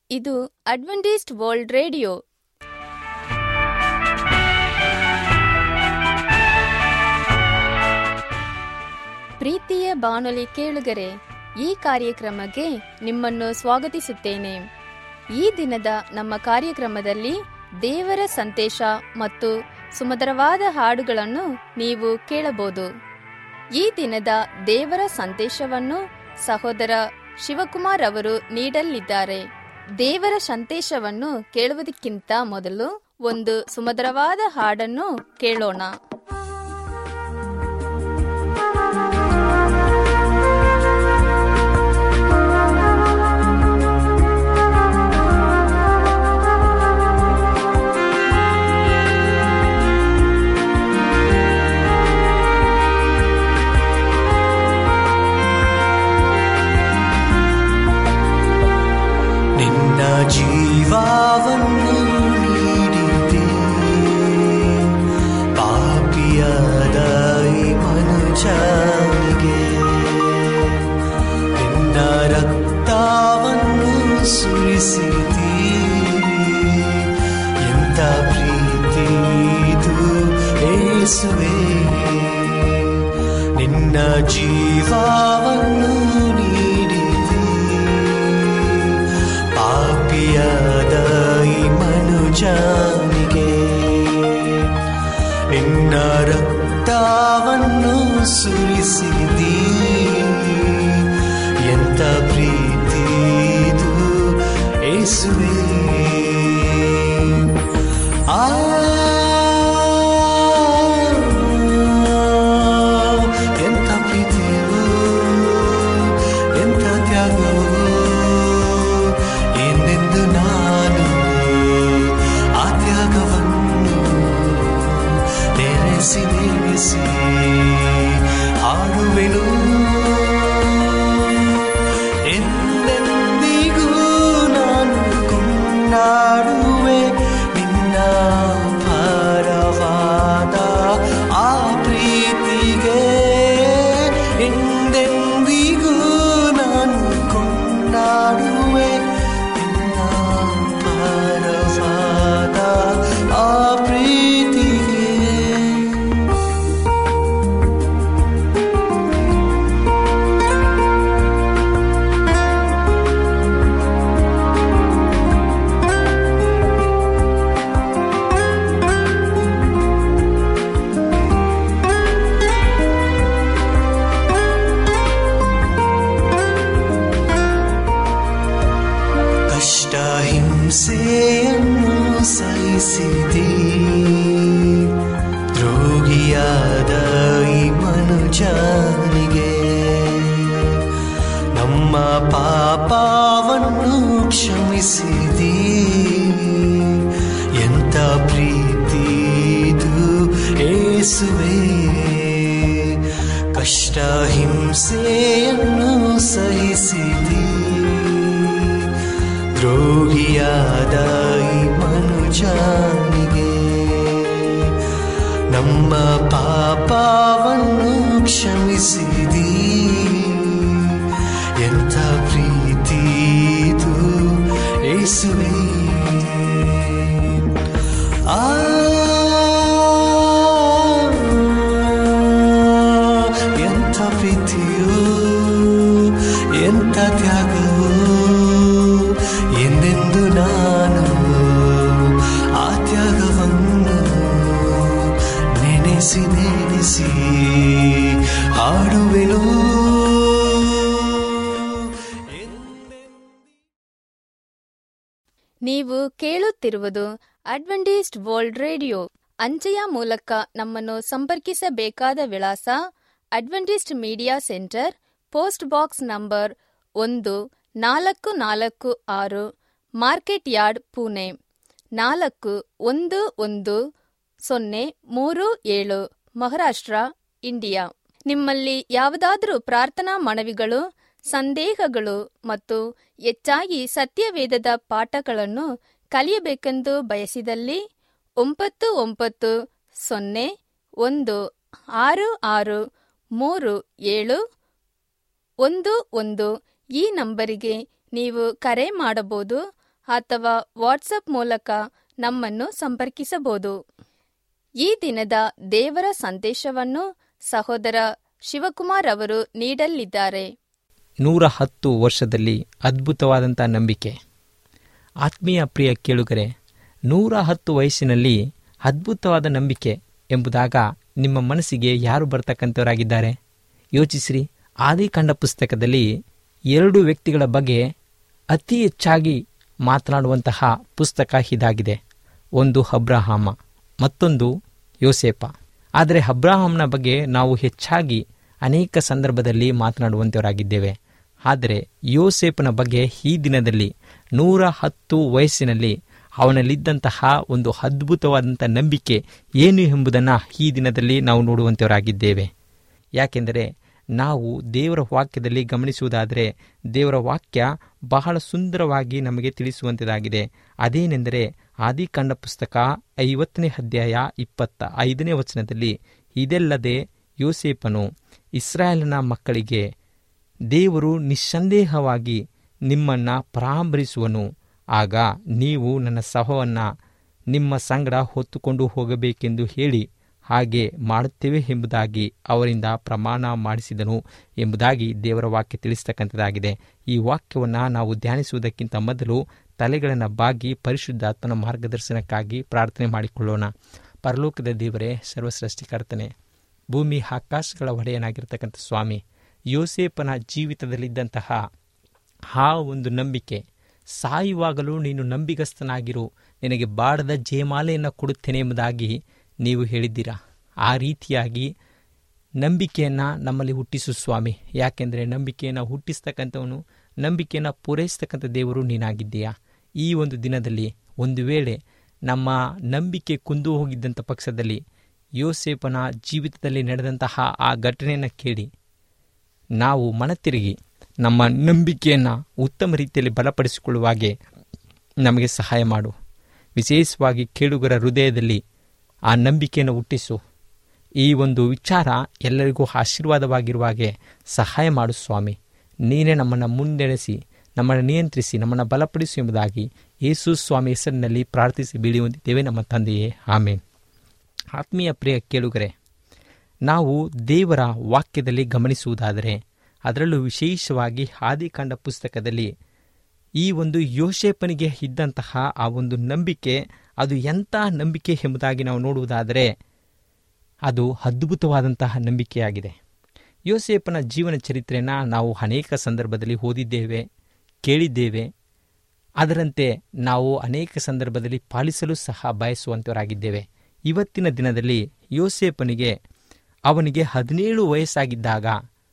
ಇದು Adventist world radio ಪ್ರೀತಿಯ ಬಾನುಲಿ ಕೇಳುಗರೆ ಈ ಕಾರ್ಯಕ್ರಮಕ್ಕೆ ನಿಮ್ಮನ್ನು ಸ್ವಾಗತಿಸುತ್ತೇನೆ ಈ ದಿನದ ನಮ್ಮ ಕಾರ್ಯಕ್ರಮದಲ್ಲಿ ದೇವರ ಸಂದೇಶ ಮತ್ತು ಸುಮಧುರವಾದ ಹಾಡುಗಳನ್ನು ನೀವು ಕೇಳಬಹುದು ಈ ದಿನದ ದೇವರ ಸಂದೇಶವನ್ನು ಸಹೋದರ ಶಿವಕುಮಾರ್ ಅವರು ನೀಡಲಿದ್ದಾರೆ ದೇವರ ಸಂದೇಶವನ್ನು ಕೇಳುವುದಕ್ಕಿಂತ ಮೊದಲು ಒಂದು ಸುಮಧುರವಾದ ಹಾಡನ್ನು ಕೇಳೋಣ ನಿನ್ನ ಜೀವವನ್ನು ನೀಡಿದೆ ಪಾಪಿಯಾದ ಈ ಮನುಜನಿಗೆ ನಿನ್ನ ರಕ್ತವನ್ನು ಸುರಿಸಿದಿ ಎಂತ ಪ್ರೀತಿ ಇದು ಏಸುವೆ ನಿನ್ನ ಜೀವವನ್ನು ನೀಡಿದೆ ಪಾಪಿಯಾದ ಈ ಮನುಜನಿಗೆ ನಿನ್ನ ರಕ್ತವನ್ನು ಸುರಿಸಿದಿ ಎಂತ ಪ್ರೀತಿ ಇದು ಏಸುವೆ ಆ ಎಂತ ಪ್ರೀತಿಯು ಎಂತ ತ್ಯಾಗವು ಏನೆಂದು ನಾನು ಆ ತ್ಯಾಗವನ್ನು ನೆನೆಸಿ ನೆನೆಸಿ ಹಾಡುವೆನು ಎಂದೆಂದಿಗೂ ನಾನು ಕೊಂಡಾಡುವೆ ನಿನ್ನ ಭಾರವಾದ ಆ ಪ್ರೀತಿಗೆ ಎಂದೆಂದಿಗೂ ನಾನು ಕೊಂಡಾಡುವೆ ನಿನ್ನ ಭಾರವಾದ ಆ ಪ್ರೀತಿಗೆ ಕಷ್ಟ ಹಿಂಸೆಯನ್ನು ಸಹಿಸಿದಿ ರೋಗಿಯಾದ ಈ ಮನುಜನಿಗೆ ನಮ್ಮ ಪಾಪವನ್ನು ಕ್ಷಮಿಸಿದಿ ಎಂತ ಪ್ರೀತಿ ಇದು ಏಸುವೆ ಕಷ್ಟ ಹಿಂಸೆಯನ್ನು ಸಹಿಸಿದಿ ದ್ರೋಹಿಯಾದ ಈ ಮನುಜನಿಗೆ ನಮ್ಮ ಪಾಪವನ್ನು ಕ್ಷಮಿಸಿದಿ ಎಂಥ ಪ್ರೀತಿ ಇದು ಏಸುವೆ ಆ ಎಂಥ ಪ್ರೀತಿಯು ಎಂಥ ತ್ಯಾಗವು ಎಂದೆಂದು ನಾನು ಆ ತ್ಯಾಗವನ್ನು ನೆನೆಸಿ ನೆನೆಸಿ ಹಾಡುವೆನು ನೀವು ಕೇಳುತ್ತಿರುವುದು ಅಡ್ವೆಂಟಿಸ್ಟ್ ವರ್ಲ್ಡ್ ರೇಡಿಯೋ ಅಂಚೆಯ ಮೂಲಕ ನಮ್ಮನ್ನು ಸಂಪರ್ಕಿಸಬೇಕಾದ ವಿಳಾಸ Adventist media centre post box number ಒಂದು ನಾಲ್ಕು ನಾಲ್ಕು ಆರು ಮಾರ್ಕೆಟ್ ಯಾರ್ಡ್ ಪುಣೆ ನಾಲ್ಕು ಒಂದು ಒಂದು ಸೊನ್ನೆ ಮೂರು ಏಳು ಮಹಾರಾಷ್ಟ್ರ ಇಂಡಿಯಾ ನಿಮ್ಮಲ್ಲಿ ಯಾವುದಾದರೂ ಪ್ರಾರ್ಥನಾ ಮನವಿಗಳು ಸಂದೇಹಗಳು ಮತ್ತು ಹೆಚ್ಚಾಗಿ ಸತ್ಯವೇದದ ಪಾಠಗಳನ್ನು ಕಲಿಯಬೇಕೆಂದು ಬಯಸಿದಲ್ಲಿ ಒಂಬತ್ತು ಒಂಬತ್ತು ಸೊನ್ನೆ ಒಂದು ಆರು ಆರು ಮೂರು ಏಳು ಒಂದು ಒಂದು ಈ ನಂಬರಿಗೆ ನೀವು ಕರೆ ಮಾಡಬಹುದು ಅಥವಾ ವಾಟ್ಸಪ್ ಮೂಲಕ ನಮ್ಮನ್ನು ಸಂಪರ್ಕಿಸಬಹುದು ಈ ದಿನದ ದೇವರ ಸಂದೇಶವನ್ನು ಸಹೋದರ ಶಿವಕುಮಾರ್ ಅವರು ನೀಡಲಿದ್ದಾರೆ ನೂರ ಹತ್ತು ವರ್ಷದಲ್ಲಿ ಅದ್ಭುತವಾದಂಥ ನಂಬಿಕೆ ಆತ್ಮೀಯ ಪ್ರಿಯ ಕೇಳುಗರೆ ನೂರ ಹತ್ತು ವಯಸ್ಸಿನಲ್ಲಿ ಅದ್ಭುತವಾದ ನಂಬಿಕೆ ಎಂಬುದಾಗ ನಿಮ್ಮ ಮನಸ್ಸಿಗೆ ಯಾರು ಬರ್ತಕ್ಕಂಥವರಾಗಿದ್ದಾರೆ ಯೋಚಿಸಿರಿ ಆದಿಕಾಂಡ ಪುಸ್ತಕದಲ್ಲಿ ಎರಡು ವ್ಯಕ್ತಿಗಳ ಬಗ್ಗೆ ಅತಿ ಹೆಚ್ಚಾಗಿ ಮಾತನಾಡುವಂತಹ ಪುಸ್ತಕ ಇದಾಗಿದೆ ಒಂದು ಅಬ್ರಹಾಮ ಮತ್ತೊಂದು ಯೋಸೇಪ ಆದರೆ ಅಬ್ರಹಾಂನ ಬಗ್ಗೆ ನಾವು ಹೆಚ್ಚಾಗಿ ಅನೇಕ ಸಂದರ್ಭದಲ್ಲಿ ಮಾತನಾಡುವಂತವರಾಗಿದ್ದೇವೆ ಆದರೆ ಯೋಸೇಪನ ಬಗ್ಗೆ ಈ ದಿನದಲ್ಲಿ ನೂರ ಹತ್ತು ವಯಸ್ಸಿನಲ್ಲಿ ಅವನಲ್ಲಿದ್ದಂತಹ ಒಂದು ಅದ್ಭುತವಾದಂಥ ನಂಬಿಕೆ ಏನು ಎಂಬುದನ್ನು ಈ ದಿನದಲ್ಲಿ ನಾವು ನೋಡುವಂತವರಾಗಿದ್ದೇವೆ ಯಾಕೆಂದರೆ ನಾವು ದೇವರ ವಾಕ್ಯದಲ್ಲಿ ಗಮನಿಸುವುದಾದರೆ ದೇವರ ವಾಕ್ಯ ಬಹಳ ಸುಂದರವಾಗಿ ನಮಗೆ ತಿಳಿಸುವಂಥದ್ದಾಗಿದೆ ಅದೇನೆಂದರೆ ಆದಿಕಾಂಡ ಪುಸ್ತಕ ಐವತ್ತನೇ ಅಧ್ಯಾಯ ಇಪ್ಪತ್ತ ಐದನೇ ವಚನದಲ್ಲಿ ಇದಲ್ಲದೆ ಯೋಸೇಪನು ಇಸ್ರಾಯೇಲನ ಮಕ್ಕಳಿಗೆ ದೇವರು ನಿಸ್ಸಂದೇಹವಾಗಿ ನಿಮ್ಮನ್ನು ಪರಾಮರಿಸುವನು ಆಗ ನೀವು ನನ್ನ ಸಹವನ್ನು ನಿಮ್ಮ ಸಂಗಡ ಹೊತ್ತುಕೊಂಡು ಹೋಗಬೇಕೆಂದು ಹೇಳಿ ಹಾಗೆ ಮಾಡುತ್ತೇವೆ ಎಂಬುದಾಗಿ ಅವರಿಂದ ಪ್ರಮಾಣ ಮಾಡಿಸಿದನು ಎಂಬುದಾಗಿ ದೇವರ ವಾಕ್ಯ ತಿಳಿಸ್ತಕ್ಕಂಥದ್ದಾಗಿದೆ ಈ ವಾಕ್ಯವನ್ನು ನಾವು ಧ್ಯಾನಿಸುವುದಕ್ಕಿಂತ ಮೊದಲು ತಲೆಗಳನ್ನು ಬಾಗಿ ಪರಿಶುದ್ಧಾತ್ಮನ ಮಾರ್ಗದರ್ಶನಕ್ಕಾಗಿ ಪ್ರಾರ್ಥನೆ ಮಾಡಿಕೊಳ್ಳೋಣ ಪರಲೋಕದ ದೇವರೇ ಸರ್ವಸೃಷ್ಟಿಕರ್ತನೆ ಭೂಮಿ ಆಕಾಶಗಳ ಒಡೆಯನಾಗಿರ್ತಕ್ಕಂಥ ಸ್ವಾಮಿ ಯೋಸೇಪನ ಜೀವಿತದಲ್ಲಿದ್ದಂತಹ ಆ ಒಂದು ನಂಬಿಕೆ ಸಾಯುವಾಗಲೂ ನೀನು ನಂಬಿಗಸ್ತನಾಗಿರು ನಿನಗೆ ಬಾಡದ ಜಯಮಾಲೆಯನ್ನು ಕೊಡುತ್ತೇನೆ ಎಂಬುದಾಗಿ ನೀವು ಹೇಳಿದ್ದೀರಾ ಆ ರೀತಿಯಾಗಿ ನಂಬಿಕೆಯನ್ನು ನಮ್ಮಲ್ಲಿ ಹುಟ್ಟಿಸು ಸ್ವಾಮಿ ಯಾಕೆಂದರೆ ನಂಬಿಕೆಯನ್ನು ಹುಟ್ಟಿಸ್ತಕ್ಕಂಥವನು ನಂಬಿಕೆಯನ್ನು ಪೂರೈಸ್ತಕ್ಕಂಥ ದೇವರು ನೀನಾಗಿದ್ದೀಯಾ ಈ ಒಂದು ದಿನದಲ್ಲಿ ಒಂದು ವೇಳೆ ನಮ್ಮ ನಂಬಿಕೆ ಕುಂದು ಹೋಗಿದ್ದಂಥ ಪಕ್ಷದಲ್ಲಿ ಯೋಸೇಪನ ಜೀವಿತದಲ್ಲಿ ನಡೆದಂತಹ ಆ ಘಟನೆಯನ್ನು ಕೇಳಿ ನಾವು ಮನತಿರುಗಿ ನಮ್ಮ ನಂಬಿಕೆಯನ್ನು ಉತ್ತಮ ರೀತಿಯಲ್ಲಿ ಬಲಪಡಿಸಿಕೊಳ್ಳುವಾಗೆ ನಮಗೆ ಸಹಾಯ ಮಾಡು ವಿಶೇಷವಾಗಿ ಕೇಳುಗರ ಹೃದಯದಲ್ಲಿ ಆ ನಂಬಿಕೆಯನ್ನು ಹುಟ್ಟಿಸು ಈ ಒಂದು ವಿಚಾರ ಎಲ್ಲರಿಗೂ ಆಶೀರ್ವಾದವಾಗಿರುವಾಗೆ ಸಹಾಯ ಮಾಡು ಸ್ವಾಮಿ ನೀನೇ ನಮ್ಮನ್ನು ಮುನ್ನಡೆಸಿ ನಮ್ಮನ್ನು ನಿಯಂತ್ರಿಸಿ ನಮ್ಮನ್ನು ಬಲಪಡಿಸು ಎಂಬುದಾಗಿ ಯೇಸು ಸ್ವಾಮಿ ಹೆಸರಿನಲ್ಲಿ ಪ್ರಾರ್ಥಿಸಿ ಬೀಳಿ ಹೊಂದಿದ್ದೇವೆ ನಮ್ಮ ತಂದೆಯೇ ಆಮೇನ್ ಆತ್ಮೀಯ ಪ್ರಿಯ ಕೇಳುಗರೆ ನಾವು ದೇವರ ವಾಕ್ಯದಲ್ಲಿ ಗಮನಿಸುವುದಾದರೆ ಅದರಲ್ಲೂ ವಿಶೇಷವಾಗಿ ಆದಿಕಾಂಡ ಪುಸ್ತಕದಲ್ಲಿ ಈ ಒಂದು ಯೋಶೇಪನಿಗೆ ಇದ್ದಂತಹ ಆ ಒಂದು ನಂಬಿಕೆ ಅದು ಎಂಥ ನಂಬಿಕೆ ಎಂಬುದಾಗಿ ನಾವು ನೋಡುವುದಾದರೆ ಅದು ಅದ್ಭುತವಾದಂತಹ ನಂಬಿಕೆಯಾಗಿದೆ ಯೋಸೇಪನ ಜೀವನ ಚರಿತ್ರೆಯನ್ನು ನಾವು ಅನೇಕ ಸಂದರ್ಭದಲ್ಲಿ ಓದಿದ್ದೇವೆ ಕೇಳಿದ್ದೇವೆ ಅದರಂತೆ ನಾವು ಅನೇಕ ಸಂದರ್ಭದಲ್ಲಿ ಪಾಲಿಸಲು ಸಹ ಬಯಸುವಂತವರಾಗಿದ್ದೇವೆ ಇವತ್ತಿನ ದಿನದಲ್ಲಿ ಯೋಸೇಪನಿಗೆ ಅವನಿಗೆ ಹದಿನೇಳು ವಯಸ್ಸಾಗಿದ್ದಾಗ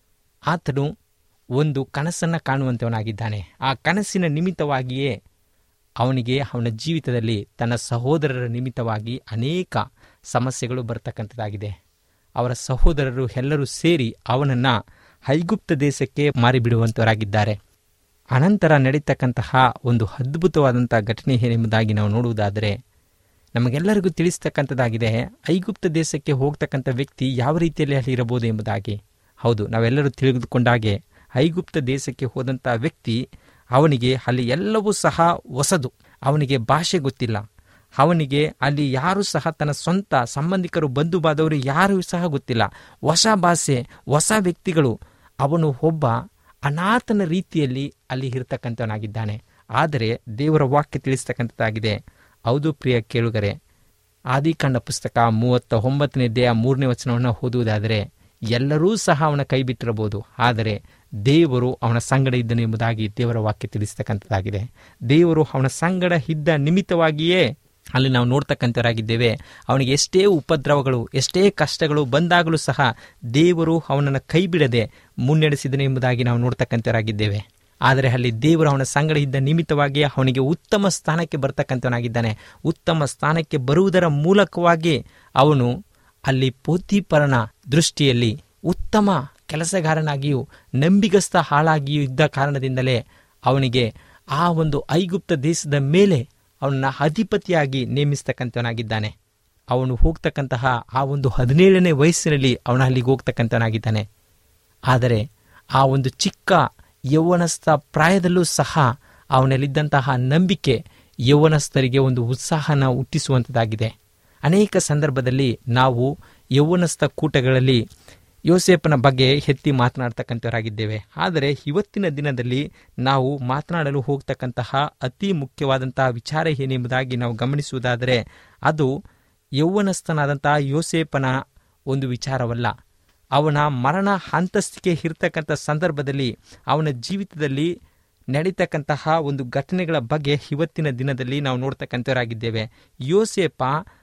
ಆತನು ಒಂದು ಕನಸನ್ನು ಕಾಣುವಂತವನಾಗಿದ್ದಾನೆ ಆ ಕನಸಿನ ನಿಮಿತ್ತವಾಗಿಯೇ ಅವನಿಗೆ ಅವನ ಜೀವಿತದಲ್ಲಿ ತನ್ನ ಸಹೋದರರ ನಿಮಿತ್ತವಾಗಿ ಅನೇಕ ಸಮಸ್ಯೆಗಳು ಬರ್ತಕ್ಕಂಥದ್ದಾಗಿದೆ ಅವರ ಸಹೋದರರು ಎಲ್ಲರೂ ಸೇರಿ ಅವನನ್ನು ಹೈಗುಪ್ತ ದೇಶಕ್ಕೆ ಮಾರಿಬಿಡುವಂತವರಾಗಿದ್ದಾರೆ ಅನಂತರ ನಡೀತಕ್ಕಂತಹ ಒಂದು ಅದ್ಭುತವಾದಂಥ ಘಟನೆ ಏನೆಂಬುದಾಗಿ ನಾವು ನೋಡುವುದಾದರೆ ನಮಗೆಲ್ಲರಿಗೂ ತಿಳಿಸ್ತಕ್ಕಂಥದ್ದಾಗಿದೆ ಐಗುಪ್ತ ದೇಶಕ್ಕೆ ಹೋಗ್ತಕ್ಕಂಥ ವ್ಯಕ್ತಿ ಯಾವ ರೀತಿಯಲ್ಲಿ ಅಲ್ಲಿ ಇರಬಹುದು ಎಂಬುದಾಗಿ ಹೌದು ನಾವೆಲ್ಲರೂ ತಿಳಿದುಕೊಂಡಾಗೆ ಐಗುಪ್ತ ದೇಶಕ್ಕೆ ಹೋದಂಥ ವ್ಯಕ್ತಿ ಅವನಿಗೆ ಅಲ್ಲಿ ಎಲ್ಲವೂ ಸಹ ಹೊಸದು ಅವನಿಗೆ ಭಾಷೆ ಗೊತ್ತಿಲ್ಲ ಅವನಿಗೆ ಅಲ್ಲಿ ಯಾರೂ ಸಹ ತನ್ನ ಸ್ವಂತ ಸಂಬಂಧಿಕರು ಬಂಧು ಬಾಂಧವರು ಯಾರೂ ಸಹ ಗೊತ್ತಿಲ್ಲ ಹೊಸ ಭಾಷೆ ಹೊಸ ವ್ಯಕ್ತಿಗಳು ಅವನು ಒಬ್ಬ ಅನಾಥನ ರೀತಿಯಲ್ಲಿ ಅಲ್ಲಿ ಇರತಕ್ಕಂಥವನಾಗಿದ್ದಾನೆ ಆದರೆ ದೇವರ ವಾಕ್ಯ ತಿಳಿಸ್ತಕ್ಕಂಥದ್ದಾಗಿದೆ ಹೌದು ಪ್ರಿಯ ಕೇಳುಗರೆ ಆದಿಕಾಂಡ ಪುಸ್ತಕ ಮೂವತ್ತ ಒಂಬತ್ತನೇ ದೇಹ ಮೂರನೇ ವಚನವನ್ನು ಓದುವುದಾದರೆ ಎಲ್ಲರೂ ಸಹ ಅವನ ಕೈ ಬಿಟ್ಟಿರಬಹುದು ಆದರೆ ದೇವರು ಅವನ ಸಂಗಡ ಇದ್ದನು ಎಂಬುದಾಗಿ ದೇವರ ವಾಕ್ಯ ತಿಳಿಸ್ತಕ್ಕಂಥದ್ದಾಗಿದೆ ದೇವರು ಅವನ ಸಂಗಡ ಇದ್ದ ನಿಮಿತ್ತವಾಗಿಯೇ ಅಲ್ಲಿ ನಾವು ನೋಡ್ತಕ್ಕಂಥವರಾಗಿದ್ದೇವೆ ಅವನಿಗೆ ಎಷ್ಟೇ ಉಪದ್ರವಗಳು ಎಷ್ಟೇ ಕಷ್ಟಗಳು ಬಂದಾಗಲೂ ಸಹ ದೇವರು ಅವನನ್ನು ಕೈ ಬಿಡದೆ ಮುನ್ನಡೆಸಿದನು ಎಂಬುದಾಗಿ ನಾವು ನೋಡ್ತಕ್ಕಂಥವರಾಗಿದ್ದೇವೆ ಆದರೆ ಅಲ್ಲಿ ದೇವರು ಅವನ ಸಂಗಡ ಇದ್ದ ನಿಮಿತ್ತವಾಗಿ ಅವನಿಗೆ ಉತ್ತಮ ಸ್ಥಾನಕ್ಕೆ ಬರ್ತಕ್ಕಂಥವನಾಗಿದ್ದಾನೆ ಉತ್ತಮ ಸ್ಥಾನಕ್ಕೆ ಬರುವುದರ ಮೂಲಕವಾಗಿ ಅವನು ಅಲ್ಲಿ ಪೋತಿಪರನ ದೃಷ್ಟಿಯಲ್ಲಿ ಉತ್ತಮ ಕೆಲಸಗಾರನಾಗಿಯೂ ನಂಬಿಗಸ್ತ ಹಾಳಾಗಿಯೂ ಇದ್ದ ಕಾರಣದಿಂದಲೇ ಅವನಿಗೆ ಆ ಒಂದು ಐಗುಪ್ತ ದೇಶದ ಮೇಲೆ ಅವನನ್ನ ಅಧಿಪತಿಯಾಗಿ ನೇಮಿಸ್ತಕ್ಕಂಥವನಾಗಿದ್ದಾನೆ ಅವನು ಹೋಗ್ತಕ್ಕಂತಹ ಆ ಒಂದು ಹದಿನೇಳನೇ ವಯಸ್ಸಿನಲ್ಲಿ ಅವನ ಅಲ್ಲಿಗೆ ಹೋಗ್ತಕ್ಕಂಥವನಾಗಿದ್ದಾನೆ ಆದರೆ ಆ ಒಂದು ಚಿಕ್ಕ ಯೌವನಸ್ಥ ಪ್ರಾಯದಲ್ಲೂ ಸಹ ಅವನಲ್ಲಿದ್ದಂತಹ ನಂಬಿಕೆ ಯೌವನಸ್ಥರಿಗೆ ಒಂದು ಉತ್ಸಾಹನ ಹುಟ್ಟಿಸುವಂಥದ್ದಾಗಿದೆ ಅನೇಕ ಸಂದರ್ಭದಲ್ಲಿ ನಾವು ಯೌವನಸ್ಥ ಕೂಟಗಳಲ್ಲಿ ಯೋಸೇಪನ ಬಗ್ಗೆ ಎತ್ತಿ ಮಾತನಾಡ್ತಕ್ಕಂಥವರಾಗಿದ್ದೇವೆ ಆದರೆ ಇವತ್ತಿನ ದಿನದಲ್ಲಿ ನಾವು ಮಾತನಾಡಲು ಹೋಗ್ತಕ್ಕಂತಹ ಅತಿ ಮುಖ್ಯವಾದಂತಹ ವಿಚಾರ ಏನೆಂಬುದಾಗಿ ನಾವು ಗಮನಿಸುವುದಾದರೆ ಅದು ಯೌವನಸ್ಥನಾದಂತಹ ಯೋಸೇಪನ ಒಂದು ವಿಚಾರವಲ್ಲ ಅವನ ಮರಣ ಹಂತಸ್ತಿಗೆ ಇರತಕ್ಕಂಥ ಸಂದರ್ಭದಲ್ಲಿ ಅವನ ಜೀವಿತದಲ್ಲಿ ನಡೀತಕ್ಕಂತಹ ಒಂದು ಘಟನೆಗಳ ಬಗ್ಗೆ ಇವತ್ತಿನ ದಿನದಲ್ಲಿ ನಾವು ನೋಡ್ತಕ್ಕಂಥವರಾಗಿದ್ದೇವೆ ಯೋಸೇಪ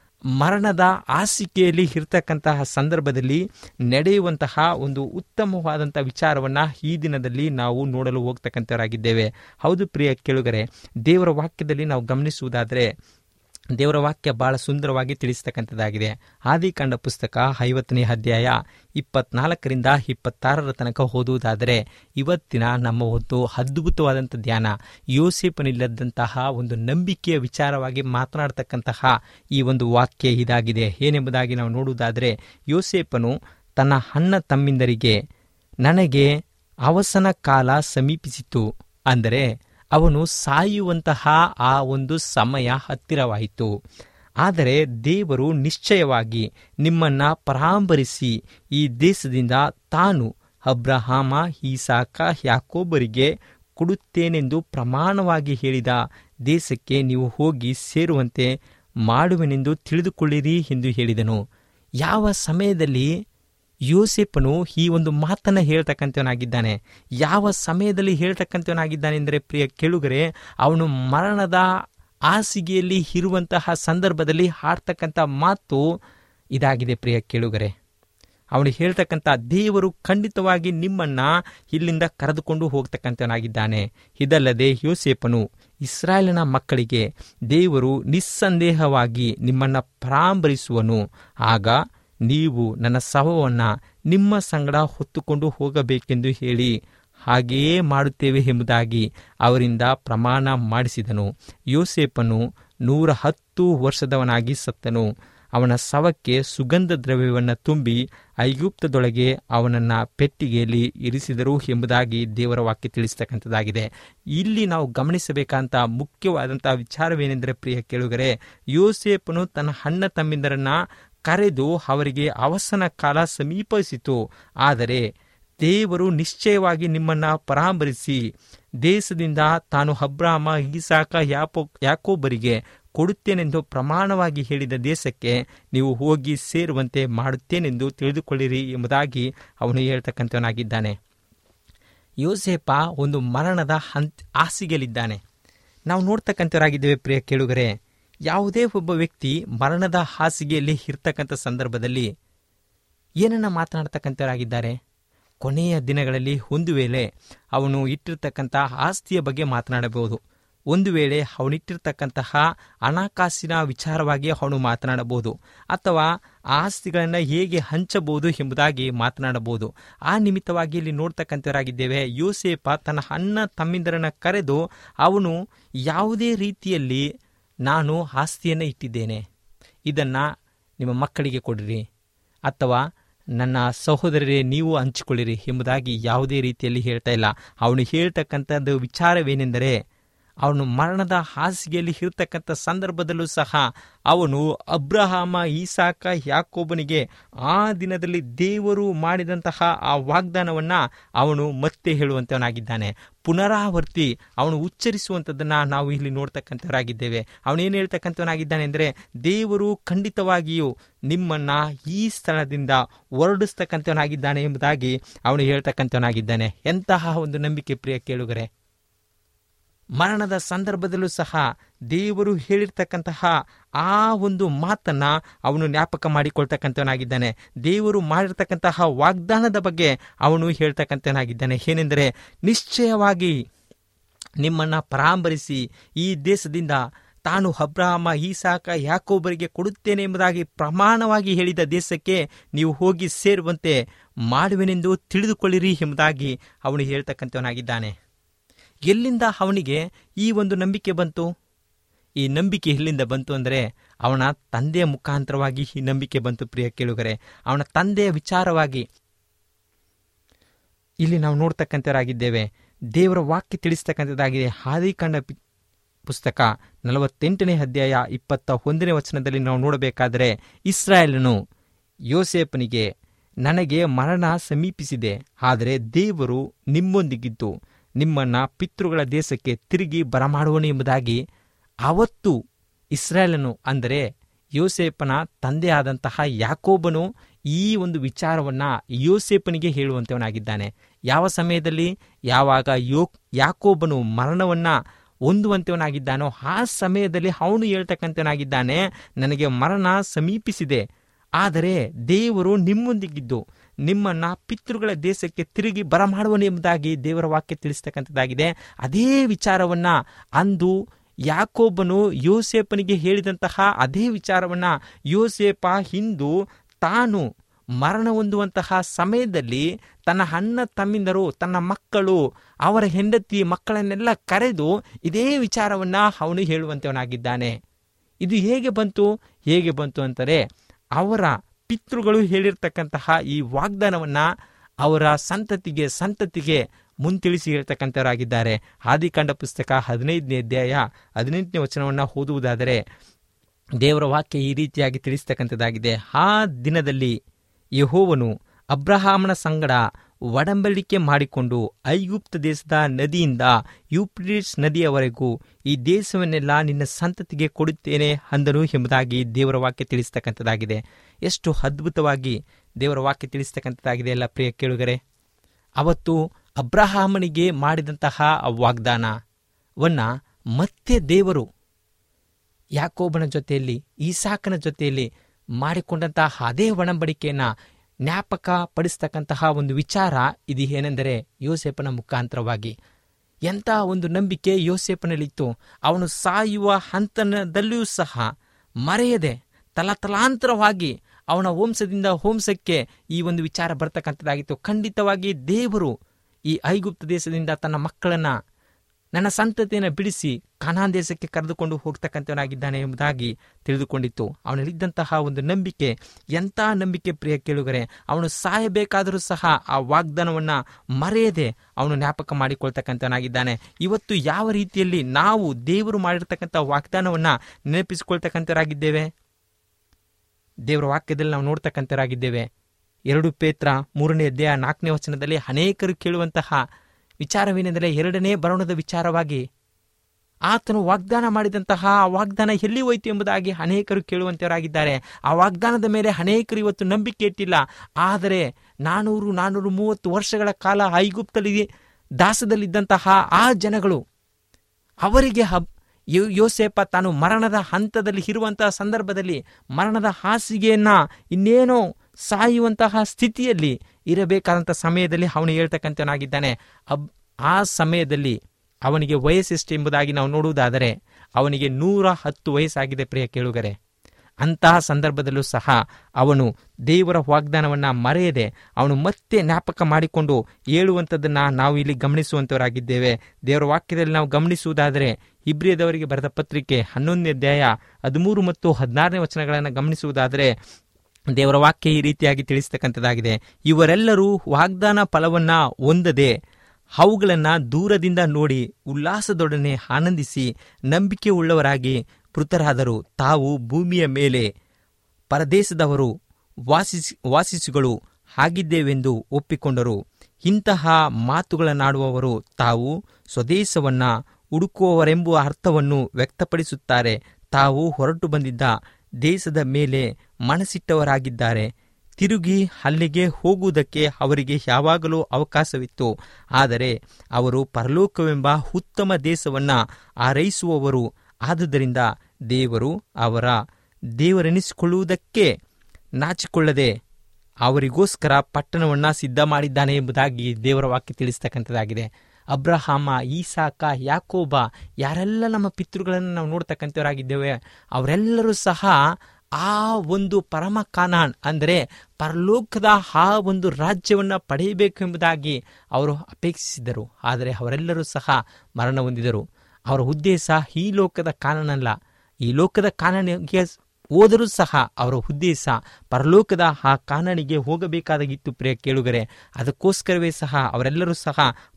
ಮರಣದ ಹಾಸಿಗೆಯಲ್ಲಿ ಇರತಕ್ಕಂತಹ ಸಂದರ್ಭದಲ್ಲಿ ನಡೆಯುವಂತಹ ಒಂದು ಉತ್ತಮವಾದಂಥ ವಿಚಾರವನ್ನು ಈ ದಿನದಲ್ಲಿ ನಾವು ನೋಡಲು ಹೋಗ್ತಕ್ಕಂಥವರಾಗಿದ್ದೇವೆ ಹೌದು ಪ್ರಿಯ ಕೇಳುಗರೆ ದೇವರ ವಾಕ್ಯದಲ್ಲಿ ನಾವು ಗಮನಿಸುವುದಾದರೆ ದೇವರ ವಾಕ್ಯ ಬಹಳ ಸುಂದರವಾಗಿ ತಿಳಿಸ್ತಕ್ಕಂಥದ್ದಾಗಿದೆ ಆದಿಕಾಂಡ ಪುಸ್ತಕ ಐವತ್ತನೇ ಅಧ್ಯಾಯ ಇಪ್ಪತ್ನಾಲ್ಕರಿಂದ ಇಪ್ಪತ್ತಾರರ ತನಕ ಓದುವುದಾದರೆ ಇವತ್ತಿನ ನಮ್ಮ ಒಂದು ಅದ್ಭುತವಾದಂಥ ಧ್ಯಾನ ಯೋಸೇಪನಿಲ್ಲದಂತಹ ಒಂದು ನಂಬಿಕೆಯ ವಿಚಾರವಾಗಿ ಮಾತನಾಡ್ತಕ್ಕಂತಹ ಈ ಒಂದು ವಾಕ್ಯ ಇದಾಗಿದೆ ಏನೆಂಬುದಾಗಿ ನಾವು ನೋಡುವುದಾದರೆ ಯೋಸೇಪನು ತನ್ನ ಅಣ್ಣ ತಮ್ಮಿಂದರಿಗೆ ನನಗೆ ಅವಸನ ಕಾಲ ಸಮೀಪಿಸಿತು ಅಂದರೆ ಅವನು ಸಾಯುವಂತಹ ಆ ಒಂದು ಸಮಯ ಹತ್ತಿರವಾಯಿತು ಆದರೆ ದೇವರು ನಿಶ್ಚಯವಾಗಿ ನಿಮ್ಮನ್ನ ಪರಾಂಬರಿಸಿ ಈ ದೇಶದಿಂದ ತಾನು ಅಬ್ರಹಾಮ ಈಸಾಕ ಯಾಕೋಬರಿಗೆ ಕೊಡುತ್ತೇನೆಂದು ಪ್ರಮಾಣವಾಗಿ ಹೇಳಿದ ದೇಶಕ್ಕೆ ನೀವು ಹೋಗಿ ಸೇರುವಂತೆ ಮಾಡುವೆನೆಂದು ತಿಳಿದುಕೊಳ್ಳಿರಿ ಎಂದು ಹೇಳಿದನು ಯಾವ ಸಮಯದಲ್ಲಿ ಯೋಸೆಫನು ಈ ಒಂದು ಮಾತನ್ನು ಹೇಳ್ತಕ್ಕಂಥವನಾಗಿದ್ದಾನೆ ಯಾವ ಸಮಯದಲ್ಲಿ ಹೇಳ್ತಕ್ಕಂಥವನಾಗಿದ್ದಾನೆ ಅಂದರೆ ಪ್ರಿಯ ಕೇಳುಗರೆ ಅವನು ಮರಣದ ಹಾಸಿಗೆಯಲ್ಲಿ ಇರುವಂತಹ ಸಂದರ್ಭದಲ್ಲಿ ಹಾಡ್ತಕ್ಕಂಥ ಮಾತು ಇದಾಗಿದೆ ಪ್ರಿಯ ಕೇಳುಗರೆ ಅವನು ಹೇಳ್ತಕ್ಕಂಥ ದೇವರು ಖಂಡಿತವಾಗಿ ನಿಮ್ಮನ್ನ ಇಲ್ಲಿಂದ ಕರೆದುಕೊಂಡು ಹೋಗ್ತಕ್ಕಂಥವನಾಗಿದ್ದಾನೆ ಇದಲ್ಲದೆ ಯೋಸೇಪನು ಇಸ್ರಾಯೇಲಿನ ಮಕ್ಕಳಿಗೆ ದೇವರು ನಿಸ್ಸಂದೇಹವಾಗಿ ನಿಮ್ಮನ್ನ ಪರಾಂಬರಿಸುವನು ಆಗ ನೀವು ನನ್ನ ಶವವನ್ನು ನಿಮ್ಮ ಸಂಗಡ ಹೊತ್ತುಕೊಂಡು ಹೋಗಬೇಕೆಂದು ಹೇಳಿ ಹಾಗೆಯೇ ಮಾಡುತ್ತೇವೆ ಎಂಬುದಾಗಿ ಅವರಿಂದ ಪ್ರಮಾಣ ಮಾಡಿಸಿದನು ಯೋಸೇಪನು ನೂರ ಹತ್ತು ವರ್ಷದವನಾಗಿ ಸತ್ತನು ಅವನ ಶವಕ್ಕೆ ಸುಗಂಧ ದ್ರವ್ಯವನ್ನು ತುಂಬಿ ಐಗುಪ್ತದೊಳಗೆ ಅವನನ್ನು ಪೆಟ್ಟಿಗೆಯಲ್ಲಿ ಇರಿಸಿದರು ಎಂಬುದಾಗಿ ದೇವರ ವಾಕ್ಯ ತಿಳಿಸ್ತಕ್ಕಂಥದ್ದಾಗಿದೆ ಇಲ್ಲಿ ನಾವು ಗಮನಿಸಬೇಕಂತ ಮುಖ್ಯವಾದಂಥ ವಿಚಾರವೇನೆಂದರೆ ಪ್ರಿಯ ಕೇಳುಗರೆ ಯೋಸೇಪನು ತನ್ನ ಅಣ್ಣ ತಮ್ಮಿಂದರನ್ನ ಕರೆದು ಅವರಿಗೆ ಅವಸನ ಕಾಲ ಸಮೀಪಿಸಿತು ಆದರೆ ದೇವರು ನಿಶ್ಚಯವಾಗಿ ನಿಮ್ಮನ್ನ ಪರಾಮರಿಸಿ ದೇಶದಿಂದ ತಾನು ಅಬ್ರಾಮ ಈಸಾಕ ಯಾಪೋ ಯಾಕೋಬರಿಗೆ ಕೊಡುತ್ತೇನೆಂದು ಪ್ರಮಾಣವಾಗಿ ಹೇಳಿದ ದೇಶಕ್ಕೆ ನೀವು ಹೋಗಿ ಸೇರುವಂತೆ ಮಾಡುತ್ತೇನೆಂದು ತಿಳಿದುಕೊಳ್ಳಿರಿ ಎಂಬುದಾಗಿ ಅವನು ಹೇಳ್ತಕ್ಕಂಥವನಾಗಿದ್ದಾನೆ ಯೋಸೇಪ ಒಂದು ಮರಣದ ಹಂತ ಹಾಸಿಗೆಯಲ್ಲಿದ್ದಾನೆ ನಾವು ನೋಡ್ತಕ್ಕಂಥವರಾಗಿದ್ದೇವೆ ಪ್ರಿಯ ಕೇಳುಗರೆ ಯಾವುದೇ ಒಬ್ಬ ವ್ಯಕ್ತಿ ಮರಣದ ಹಾಸಿಗೆಯಲ್ಲಿ ಇರ್ತಕ್ಕಂಥ ಸಂದರ್ಭದಲ್ಲಿ ಏನನ್ನ ಮಾತನಾಡ್ತಕ್ಕಂಥವರಾಗಿದ್ದಾರೆ ಕೊನೆಯ ದಿನಗಳಲ್ಲಿ ಒಂದು ವೇಳೆ ಅವನು ಇಟ್ಟಿರ್ತಕ್ಕಂಥ ಆಸ್ತಿಯ ಬಗ್ಗೆ ಮಾತನಾಡಬಹುದು ಒಂದು ವೇಳೆ ಅವನಿಟ್ಟಿರ್ತಕ್ಕಂತಹ ಹಣಕಾಸಿನ ವಿಚಾರವಾಗಿ ಅವನು ಮಾತನಾಡಬಹುದು ಅಥವಾ ಆ ಆಸ್ತಿಗಳನ್ನು ಹೇಗೆ ಹಂಚಬಹುದು ಎಂಬುದಾಗಿ ಮಾತನಾಡಬಹುದು ಆ ನಿಮಿತ್ತವಾಗಿ ಇಲ್ಲಿ ನೋಡ್ತಕ್ಕಂಥವರಾಗಿದ್ದೇವೆ ಯೋಸೇಪ ತನ್ನ ಅಣ್ಣ ತಮ್ಮಿಂದರನ್ನ ಕರೆದು ಅವನು ಯಾವುದೇ ರೀತಿಯಲ್ಲಿ ನಾನು ಆಸ್ತಿಯನ್ನು ಇಟ್ಟಿದ್ದೇನೆ ಇದನ್ನು ನಿಮ್ಮ ಮಕ್ಕಳಿಗೆ ಕೊಡಿರಿ ಅಥವಾ ನನ್ನ ಸಹೋದರರೇ ನೀವು ಹಂಚಿಕೊಳ್ಳಿರಿ ಎಂಬುದಾಗಿ ಯಾವುದೇ ರೀತಿಯಲ್ಲಿ ಹೇಳ್ತಾ ಇಲ್ಲ ಅವನು ಹೇಳ್ತಕ್ಕಂಥದ್ದು ವಿಚಾರವೇನೆಂದರೆ ಅವನು ಮರಣದ ಹಾಸಿಗೆಯಲ್ಲಿ ಇರತಕ್ಕಂಥ ಸಂದರ್ಭದಲ್ಲೂ ಸಹ ಅವನು ಅಬ್ರಹಾಮ ಈಸಾಕ ಯಾಕೋಬನಿಗೆ ಆ ದಿನದಲ್ಲಿ ದೇವರು ಮಾಡಿದಂತಹ ಆ ವಾಗ್ದಾನವನ್ನ ಅವನು ಮತ್ತೆ ಹೇಳುವಂತವನಾಗಿದ್ದಾನೆ ಪುನರಾವರ್ತಿ ಅವನು ಉಚ್ಚರಿಸುವಂಥದ್ದನ್ನು ನಾವು ಇಲ್ಲಿ ನೋಡ್ತಕ್ಕಂಥವರಾಗಿದ್ದೇವೆ ಅವನೇನು ಹೇಳ್ತಕ್ಕಂಥವನಾಗಿದ್ದಾನೆ ಅಂದರೆ ದೇವರು ಖಂಡಿತವಾಗಿಯೂ ನಿಮ್ಮನ್ನ ಈ ಸ್ಥಳದಿಂದ ಹೊರಡಿಸ್ತಕ್ಕಂಥವನಾಗಿದ್ದಾನೆ ಎಂಬುದಾಗಿ ಅವನು ಹೇಳ್ತಕ್ಕಂಥವನಾಗಿದ್ದಾನೆ ಎಂತಹ ಒಂದು ನಂಬಿಕೆ ಪ್ರಿಯ ಕೇಳುಗರೆ ಮರಣದ ಸಂದರ್ಭದಲ್ಲೂ ಸಹ ದೇವರು ಹೇಳಿರ್ತಕ್ಕಂತಹ ಆ ಒಂದು ಮಾತನ್ನ ಅವನು ಜ್ಞಾಪಕ ಮಾಡಿಕೊಳ್ತಕ್ಕಂಥವನಾಗಿದ್ದಾನೆ ದೇವರು ಮಾಡಿರ್ತಕ್ಕಂತಹ ವಾಗ್ದಾನದ ಬಗ್ಗೆ ಅವನು ಹೇಳ್ತಕ್ಕಂಥವನಾಗಿದ್ದಾನೆ ಏನೆಂದರೆ ನಿಶ್ಚಯವಾಗಿ ನಿಮ್ಮನ್ನ ಪರಾಂಬರಿಸಿ ಈ ದೇಶದಿಂದ ತಾನು ಅಬ್ರಾಹಮ ಈಸಾಕ ಯಾಕೋಬರಿಗೆ ಕೊಡುತ್ತೇನೆ ಎಂಬುದಾಗಿ ಪ್ರಮಾಣವಾಗಿ ಹೇಳಿದ ದೇಶಕ್ಕೆ ನೀವು ಹೋಗಿ ಸೇರುವಂತೆ ಮಾಡುವೆನೆಂದು ತಿಳಿದುಕೊಳ್ಳಿರಿ ಎಂಬುದಾಗಿ ಅವನು ಹೇಳ್ತಕ್ಕಂಥವನಾಗಿದ್ದಾನೆ ಎಲ್ಲಿಂದ ಅವನಿಗೆ ಈ ಒಂದು ನಂಬಿಕೆ ಬಂತು ಈ ನಂಬಿಕೆ ಎಲ್ಲಿಂದ ಬಂತು ಅಂದರೆ ಅವನ ತಂದೆಯ ಮುಖಾಂತರವಾಗಿ ಈ ನಂಬಿಕೆ ಬಂತು ಪ್ರಿಯ ಕೇಳುಗರೆ ಅವನ ತಂದೆಯ ವಿಚಾರವಾಗಿ ಇಲ್ಲಿ ನಾವು ನೋಡ್ತಕ್ಕಂಥವರಾಗಿದ್ದೇವೆ ದೇವರ ವಾಕ್ಯ ತಿಳಿಸ್ತಕ್ಕಂಥದ್ದಾಗಿದೆ ಆದಿಕಾಂಡ ಪಿ- ಪುಸ್ತಕ ನಲವತ್ತೆಂಟನೇ ಅಧ್ಯಾಯ ಇಪ್ಪತ್ತ ಒಂದನೇ ವಚನದಲ್ಲಿ ನಾವು ನೋಡಬೇಕಾದರೆ ಇಸ್ರಾಯೇಲನು ಯೋಸೇಪನಿಗೆ ನನಗೆ ಮರಣ ಸಮೀಪಿಸಿದೆ ಆದರೆ ದೇವರು ನಿಮ್ಮೊಂದಿಗಿದ್ದು ನಿಮ್ಮನ್ನ ಪಿತೃಗಳ ದೇಶಕ್ಕೆ ತಿರುಗಿ ಬರಮಾಡುವನು ಎಂಬುದಾಗಿ ಅವತ್ತು ಇಸ್ರಾಯೇಲನು ಅಂದರೆ ಯೋಸೇಪನ ತಂದೆಯಾದಂತಹ ಯಾಕೋಬನು ಈ ಒಂದು ವಿಚಾರವನ್ನ ಯೋಸೇಪನಿಗೆ ಹೇಳುವಂತವನಾಗಿದ್ದಾನೆ ಯಾವ ಸಮಯದಲ್ಲಿ ಯಾವಾಗ ಯೋ ಯಾಕೋಬನು ಮರಣವನ್ನ ಹೊಂದುವಂತವನಾಗಿದ್ದಾನೋ ಆ ಸಮಯದಲ್ಲಿ ಅವನು ಹೇಳ್ತಕ್ಕಂಥವನಾಗಿದ್ದಾನೆ ನನಗೆ ಮರಣ ಸಮೀಪಿಸಿದೆ ಆದರೆ ದೇವರು ನಿಮ್ಮೊಂದಿಗಿದ್ದು ನಿಮ್ಮನ್ನ ಪಿತೃಗಳ ದೇಶಕ್ಕೆ ತಿರುಗಿ ಬರಮಾಡುವನು ಎಂಬುದಾಗಿ ದೇವರ ವಾಕ್ಯ ತಿಳಿಸ್ತಕ್ಕಂಥದ್ದಾಗಿದೆ ಅದೇ ವಿಚಾರವನ್ನ ಅಂದು ಯಾಕೋಬನು ಯೋಸೇಪನಿಗೆ ಹೇಳಿದಂತಹ ಅದೇ ವಿಚಾರವನ್ನ ಯೋಸೇಪ ಹಿಂದು ತಾನು ಮರಣ ಹೊಂದುವಂತಹ ಸಮಯದಲ್ಲಿ ತನ್ನ ಅಣ್ಣ ತಮ್ಮಿಂದರು ತನ್ನ ಮಕ್ಕಳು ಅವರ ಹೆಂಡತಿ ಮಕ್ಕಳನ್ನೆಲ್ಲ ಕರೆದು ಇದೇ ವಿಚಾರವನ್ನ ಅವನು ಹೇಳುವಂತವನಾಗಿದ್ದಾನೆ ಇದು ಹೇಗೆ ಬಂತು ಹೇಗೆ ಬಂತು ಅಂತಾರೆ ಅವರ ಪಿತೃಗಳು ಹೇಳಿರ್ತಕ್ಕಂತಹ ಈ ವಾಗ್ದಾನವನ್ನ ಅವರ ಸಂತತಿಗೆ ಸಂತತಿಗೆ ಮುಂತಿಳಿಸಿ ಹೇಳ್ತಕ್ಕಂಥವರಾಗಿದ್ದಾರೆ ಆದಿಕಾಂಡ ಪುಸ್ತಕ ಹದಿನೈದನೇ ಅಧ್ಯಾಯ ಹದಿನೆಂಟನೇ ವಚನವನ್ನು ಓದುವುದಾದರೆ ದೇವರ ವಾಕ್ಯ ಈ ರೀತಿಯಾಗಿ ತಿಳಿಸ್ತಕ್ಕಂಥದ್ದಾಗಿದೆ ಆ ದಿನದಲ್ಲಿ ಯಹೋವನು ಅಬ್ರಹಾಮನ ಸಂಗಡ ಒಡಂಬಡಿಕೆ ಮಾಡಿಕೊಂಡು ಐಗುಪ್ತ ದೇಶದ ನದಿಯಿಂದ ಯೂಪ್ರಿಟ್ಸ್ ನದಿಯವರೆಗೂ ಈ ದೇಶವನ್ನೆಲ್ಲ ನಿನ್ನ ಸಂತತಿಗೆ ಕೊಡುತ್ತೇನೆ ಅಂದನು ಎಂಬುದಾಗಿ ದೇವರ ವಾಕ್ಯ ತಿಳಿಸ್ತಕ್ಕಂಥದ್ದಾಗಿದೆ ಎಷ್ಟು ಅದ್ಭುತವಾಗಿ ದೇವರ ವಾಕ್ಯ ತಿಳಿಸ್ತಕ್ಕಂಥದ್ದಾಗಿದೆ ಎಲ್ಲ ಪ್ರಿಯ ಕೇಳುಗರೆ ಅವತ್ತು ಅಬ್ರಹಾಮನಿಗೆ ಮಾಡಿದಂತಹ ಆ ವಾಗ್ದಾನವನ್ನ ಮತ್ತೆ ದೇವರು ಯಾಕೋಬನ ಜೊತೆಯಲ್ಲಿ ಈಸಾಕನ ಜೊತೆಯಲ್ಲಿ ಮಾಡಿಕೊಂಡಂತಹ ಅದೇ ಒಡಂಬಡಿಕೆಯನ್ನ ಜ್ಞಾಪಕ ಪಡಿಸ್ತಕ್ಕಂತಹ ಒಂದು ವಿಚಾರ ಇದು ಏನೆಂದರೆ ಯೋಸೇಪನ ಮುಖಾಂತರವಾಗಿ ಎಂಥ ಒಂದು ನಂಬಿಕೆ ಯೋಸೇಪನಲ್ಲಿತ್ತು ಅವನು ಸಾಯುವ ಹಂತನದಲ್ಲಿಯೂ ಸಹ ಮರೆಯದೆ ತಲತಲಾಂತರವಾಗಿ ಅವನ ವಂಶದಿಂದ ವಂಶಕ್ಕೆ ಈ ಒಂದು ವಿಚಾರ ಬರ್ತಕ್ಕಂಥದ್ದಾಗಿತ್ತು ಖಂಡಿತವಾಗಿ ದೇವರು ಈ ಐಗುಪ್ತ ದೇಶದಿಂದ ತನ್ನ ಮಕ್ಕಳನ್ನ ನನ್ನ ಸಂತತಿಯನ್ನು ಬಿಡಿಸಿ ಕಾನಾನ್ ದೇಶಕ್ಕೆ ಕರೆದುಕೊಂಡು ಹೋಗ್ತಕ್ಕಂಥವನಾಗಿದ್ದಾನೆ ಎಂಬುದಾಗಿ ತಿಳಿದುಕೊಂಡಿತ್ತು ಅವನಲ್ಲಿದ್ದಂತಹ ಒಂದು ನಂಬಿಕೆ ಎಂಥ ನಂಬಿಕೆ ಪ್ರಿಯ ಕೇಳುಗರೆ ಅವನು ಸಾಯಬೇಕಾದರೂ ಸಹ ಆ ವಾಗ್ದಾನವನ್ನ ಮರೆಯದೆ ಅವನು ಜ್ಞಾಪಕ ಮಾಡಿಕೊಳ್ತಕ್ಕಂಥವನಾಗಿದ್ದಾನೆ ಇವತ್ತು ಯಾವ ರೀತಿಯಲ್ಲಿ ನಾವು ದೇವರು ಮಾಡಿರ್ತಕ್ಕಂಥ ವಾಗ್ದಾನವನ್ನ ನೆನಪಿಸಿಕೊಳ್ತಕ್ಕಂಥವರಾಗಿದ್ದೇವೆ ದೇವರ ವಾಕ್ಯದಲ್ಲಿ ನಾವು ನೋಡ್ತಕ್ಕಂಥವರಾಗಿದ್ದೇವೆ ಎರಡು ಪೇತ್ರ ಮೂರನೇ ಅಧ್ಯಾಯ ನಾಲ್ಕನೇ ವಚನದಲ್ಲಿ ಅನೇಕರು ಕೇಳುವಂತಹ ವಿಚಾರವೇನೆಂದರೆ ಎರಡನೇ ಬರೋಣದ ವಿಚಾರವಾಗಿ ಆತನು ವಾಗ್ದಾನ ಮಾಡಿದಂತಹ ಆ ವಾಗ್ದಾನ ಎಲ್ಲಿ ಹೋಯ್ತು ಎಂಬುದಾಗಿ ಅನೇಕರು ಕೇಳುವಂತವರಾಗಿದ್ದಾರೆ ಆ ವಾಗ್ದಾನದ ಮೇಲೆ ಅನೇಕರು ಇವತ್ತು ನಂಬಿಕೆ ಇಟ್ಟಿಲ್ಲ ಆದರೆ ನಾನೂರು ನಾನೂರು ಮೂವತ್ತು ವರ್ಷಗಳ ಕಾಲ ಐಗುಪ್ತಲ್ಲಿ ದಾಸದಲ್ಲಿದ್ದಂತಹ ಆ ಜನಗಳು ಅವರಿಗೆ ಹಬ್ ಯೋ- ಯೋಸೇಪ ತಾನು ಮರಣದ ಹಂತದಲ್ಲಿ ಇರುವಂತಹ ಸಂದರ್ಭದಲ್ಲಿ ಮರಣದ ಹಾಸಿಗೆಯನ್ನ ಇನ್ನೇನೋ ಸಾಯುವಂತಹ ಸ್ಥಿತಿಯಲ್ಲಿ ಇರಬೇಕಾದಂಥ ಸಮಯದಲ್ಲಿ ಅವನು ಹೇಳ್ತಕ್ಕಂಥವನಾಗಿದ್ದಾನೆ ಅಬ್ ಆ ಸಮಯದಲ್ಲಿ ಅವನಿಗೆ ವಯಸ್ಸೆಷ್ಟು ಎಂಬುದಾಗಿ ನಾವು ನೋಡುವುದಾದರೆ ಅವನಿಗೆ ನೂರ ಹತ್ತು ವಯಸ್ಸಾಗಿದೆ ಪ್ರಿಯ ಕೇಳುಗರೆ ಅಂತಹ ಸಂದರ್ಭದಲ್ಲೂ ಸಹ ಅವನು ದೇವರ ವಾಗ್ದಾನವನ್ನ ಮರೆಯದೆ ಅವನು ಮತ್ತೆ ಜ್ಞಾಪಕ ಮಾಡಿಕೊಂಡು ಹೇಳುವಂಥದ್ದನ್ನ ನಾವು ಇಲ್ಲಿ ಗಮನಿಸುವಂತವರಾಗಿದ್ದೇವೆ ದೇವರ ವಾಕ್ಯದಲ್ಲಿ ನಾವು ಗಮನಿಸುವುದಾದರೆ ಇಬ್ರಿಯದವರಿಗೆ ಬರೆದ ಪತ್ರಿಕೆ ಹನ್ನೊಂದನೇ ಅಧ್ಯಾಯ ಹದಿಮೂರು ಮತ್ತು ಹದಿನಾರನೇ ವಚನಗಳನ್ನು ಗಮನಿಸುವುದಾದರೆ ದೇವರ ವಾಕ್ಯ ಈ ರೀತಿಯಾಗಿ ತಿಳಿಸ್ತಕ್ಕಂಥದ್ದಾಗಿದೆ ಇವರೆಲ್ಲರೂ ವಾಗ್ದಾನ ಫಲವನ್ನ ಹೊಂದದೆ ಅವುಗಳನ್ನ ದೂರದಿಂದ ನೋಡಿ ಉಲ್ಲಾಸದೊಡನೆ ಆನಂದಿಸಿ ನಂಬಿಕೆ ಉಳ್ಳವರಾಗಿ ಮೃತರಾದರು ತಾವು ಭೂಮಿಯ ಮೇಲೆ ಪರದೇಶದವರು ವಾಸಿಸಿ ವಾಸಿಸುಗಳು ಆಗಿದ್ದೇವೆಂದು ಒಪ್ಪಿಕೊಂಡರು ಇಂತಹ ಮಾತುಗಳನ್ನಾಡುವವರು ತಾವು ಸ್ವದೇಶವನ್ನ ಹುಡುಕುವವರೆಂಬುವ ಅರ್ಥವನ್ನು ವ್ಯಕ್ತಪಡಿಸುತ್ತಾರೆ ತಾವು ಹೊರಟು ಬಂದಿದ್ದ ದೇಶದ ಮೇಲೆ ಮನಸ್ಸಿಟ್ಟವರಾಗಿದ್ದಾರೆ ತಿರುಗಿ ಅಲ್ಲಿಗೆ ಹೋಗುವುದಕ್ಕೆ ಅವರಿಗೆ ಯಾವಾಗಲೂ ಅವಕಾಶವಿತ್ತು ಆದರೆ ಅವರು ಪರಲೋಕವೆಂಬ ಉತ್ತಮ ದೇಶವನ್ನ ಆರೈಸುವವರು ಆದುದರಿಂದ ದೇವರು ಅವರ ದೇವರೆನಿಸಿಕೊಳ್ಳುವುದಕ್ಕೆ ನಾಚಿಕೊಳ್ಳದೆ ಅವರಿಗೋಸ್ಕರ ಪಟ್ಟಣವನ್ನ ಸಿದ್ಧ ಮಾಡಿದ್ದಾನೆ ಎಂಬುದಾಗಿ ದೇವರ ವಾಕ್ಯ ತಿಳಿಸ್ತಕ್ಕಂಥದ್ದಾಗಿದೆ ಅಬ್ರಹಾಮ ಈಸಾಕ ಯಾಕೋಬ ಯಾರೆಲ್ಲ ನಮ್ಮ ಪಿತೃಗಳನ್ನು ನಾವು ನೋಡ್ತಕ್ಕಂಥವರಾಗಿದ್ದೇವೆ ಅವರೆಲ್ಲರೂ ಸಹ ಆ ಒಂದು ಪರಮ ಕಾನಾನ್ ಅಂದರೆ ಪರಲೋಕದ ಆ ಒಂದು ರಾಜ್ಯವನ್ನ ಪಡೆಯಬೇಕು ಎಂಬುದಾಗಿ ಅವರು ಅಪೇಕ್ಷಿಸಿದರು ಆದರೆ ಅವರೆಲ್ಲರೂ ಸಹ ಮರಣ ಹೊಂದಿದರು ಅವರ ಉದ್ದೇಶ ಈ ಲೋಕದ ಕಾನನಲ್ಲ ಈ ಲೋಕದ ಕಾನನಿಗೆ ಹೋದರೂ ಸಹ ಅವರ ಉದ್ದೇಶ ಪರಲೋಕದ ಆ ಕಾನನಿಗೆ ಹೋಗಬೇಕಾದಾಗಿತ್ತು ಪ್ರಿಯ ಕೇಳುಗರೆ ಅದಕ್ಕೋಸ್ಕರವೇ ಸಹ ಅವರೆಲ್ಲರೂ ಸಹ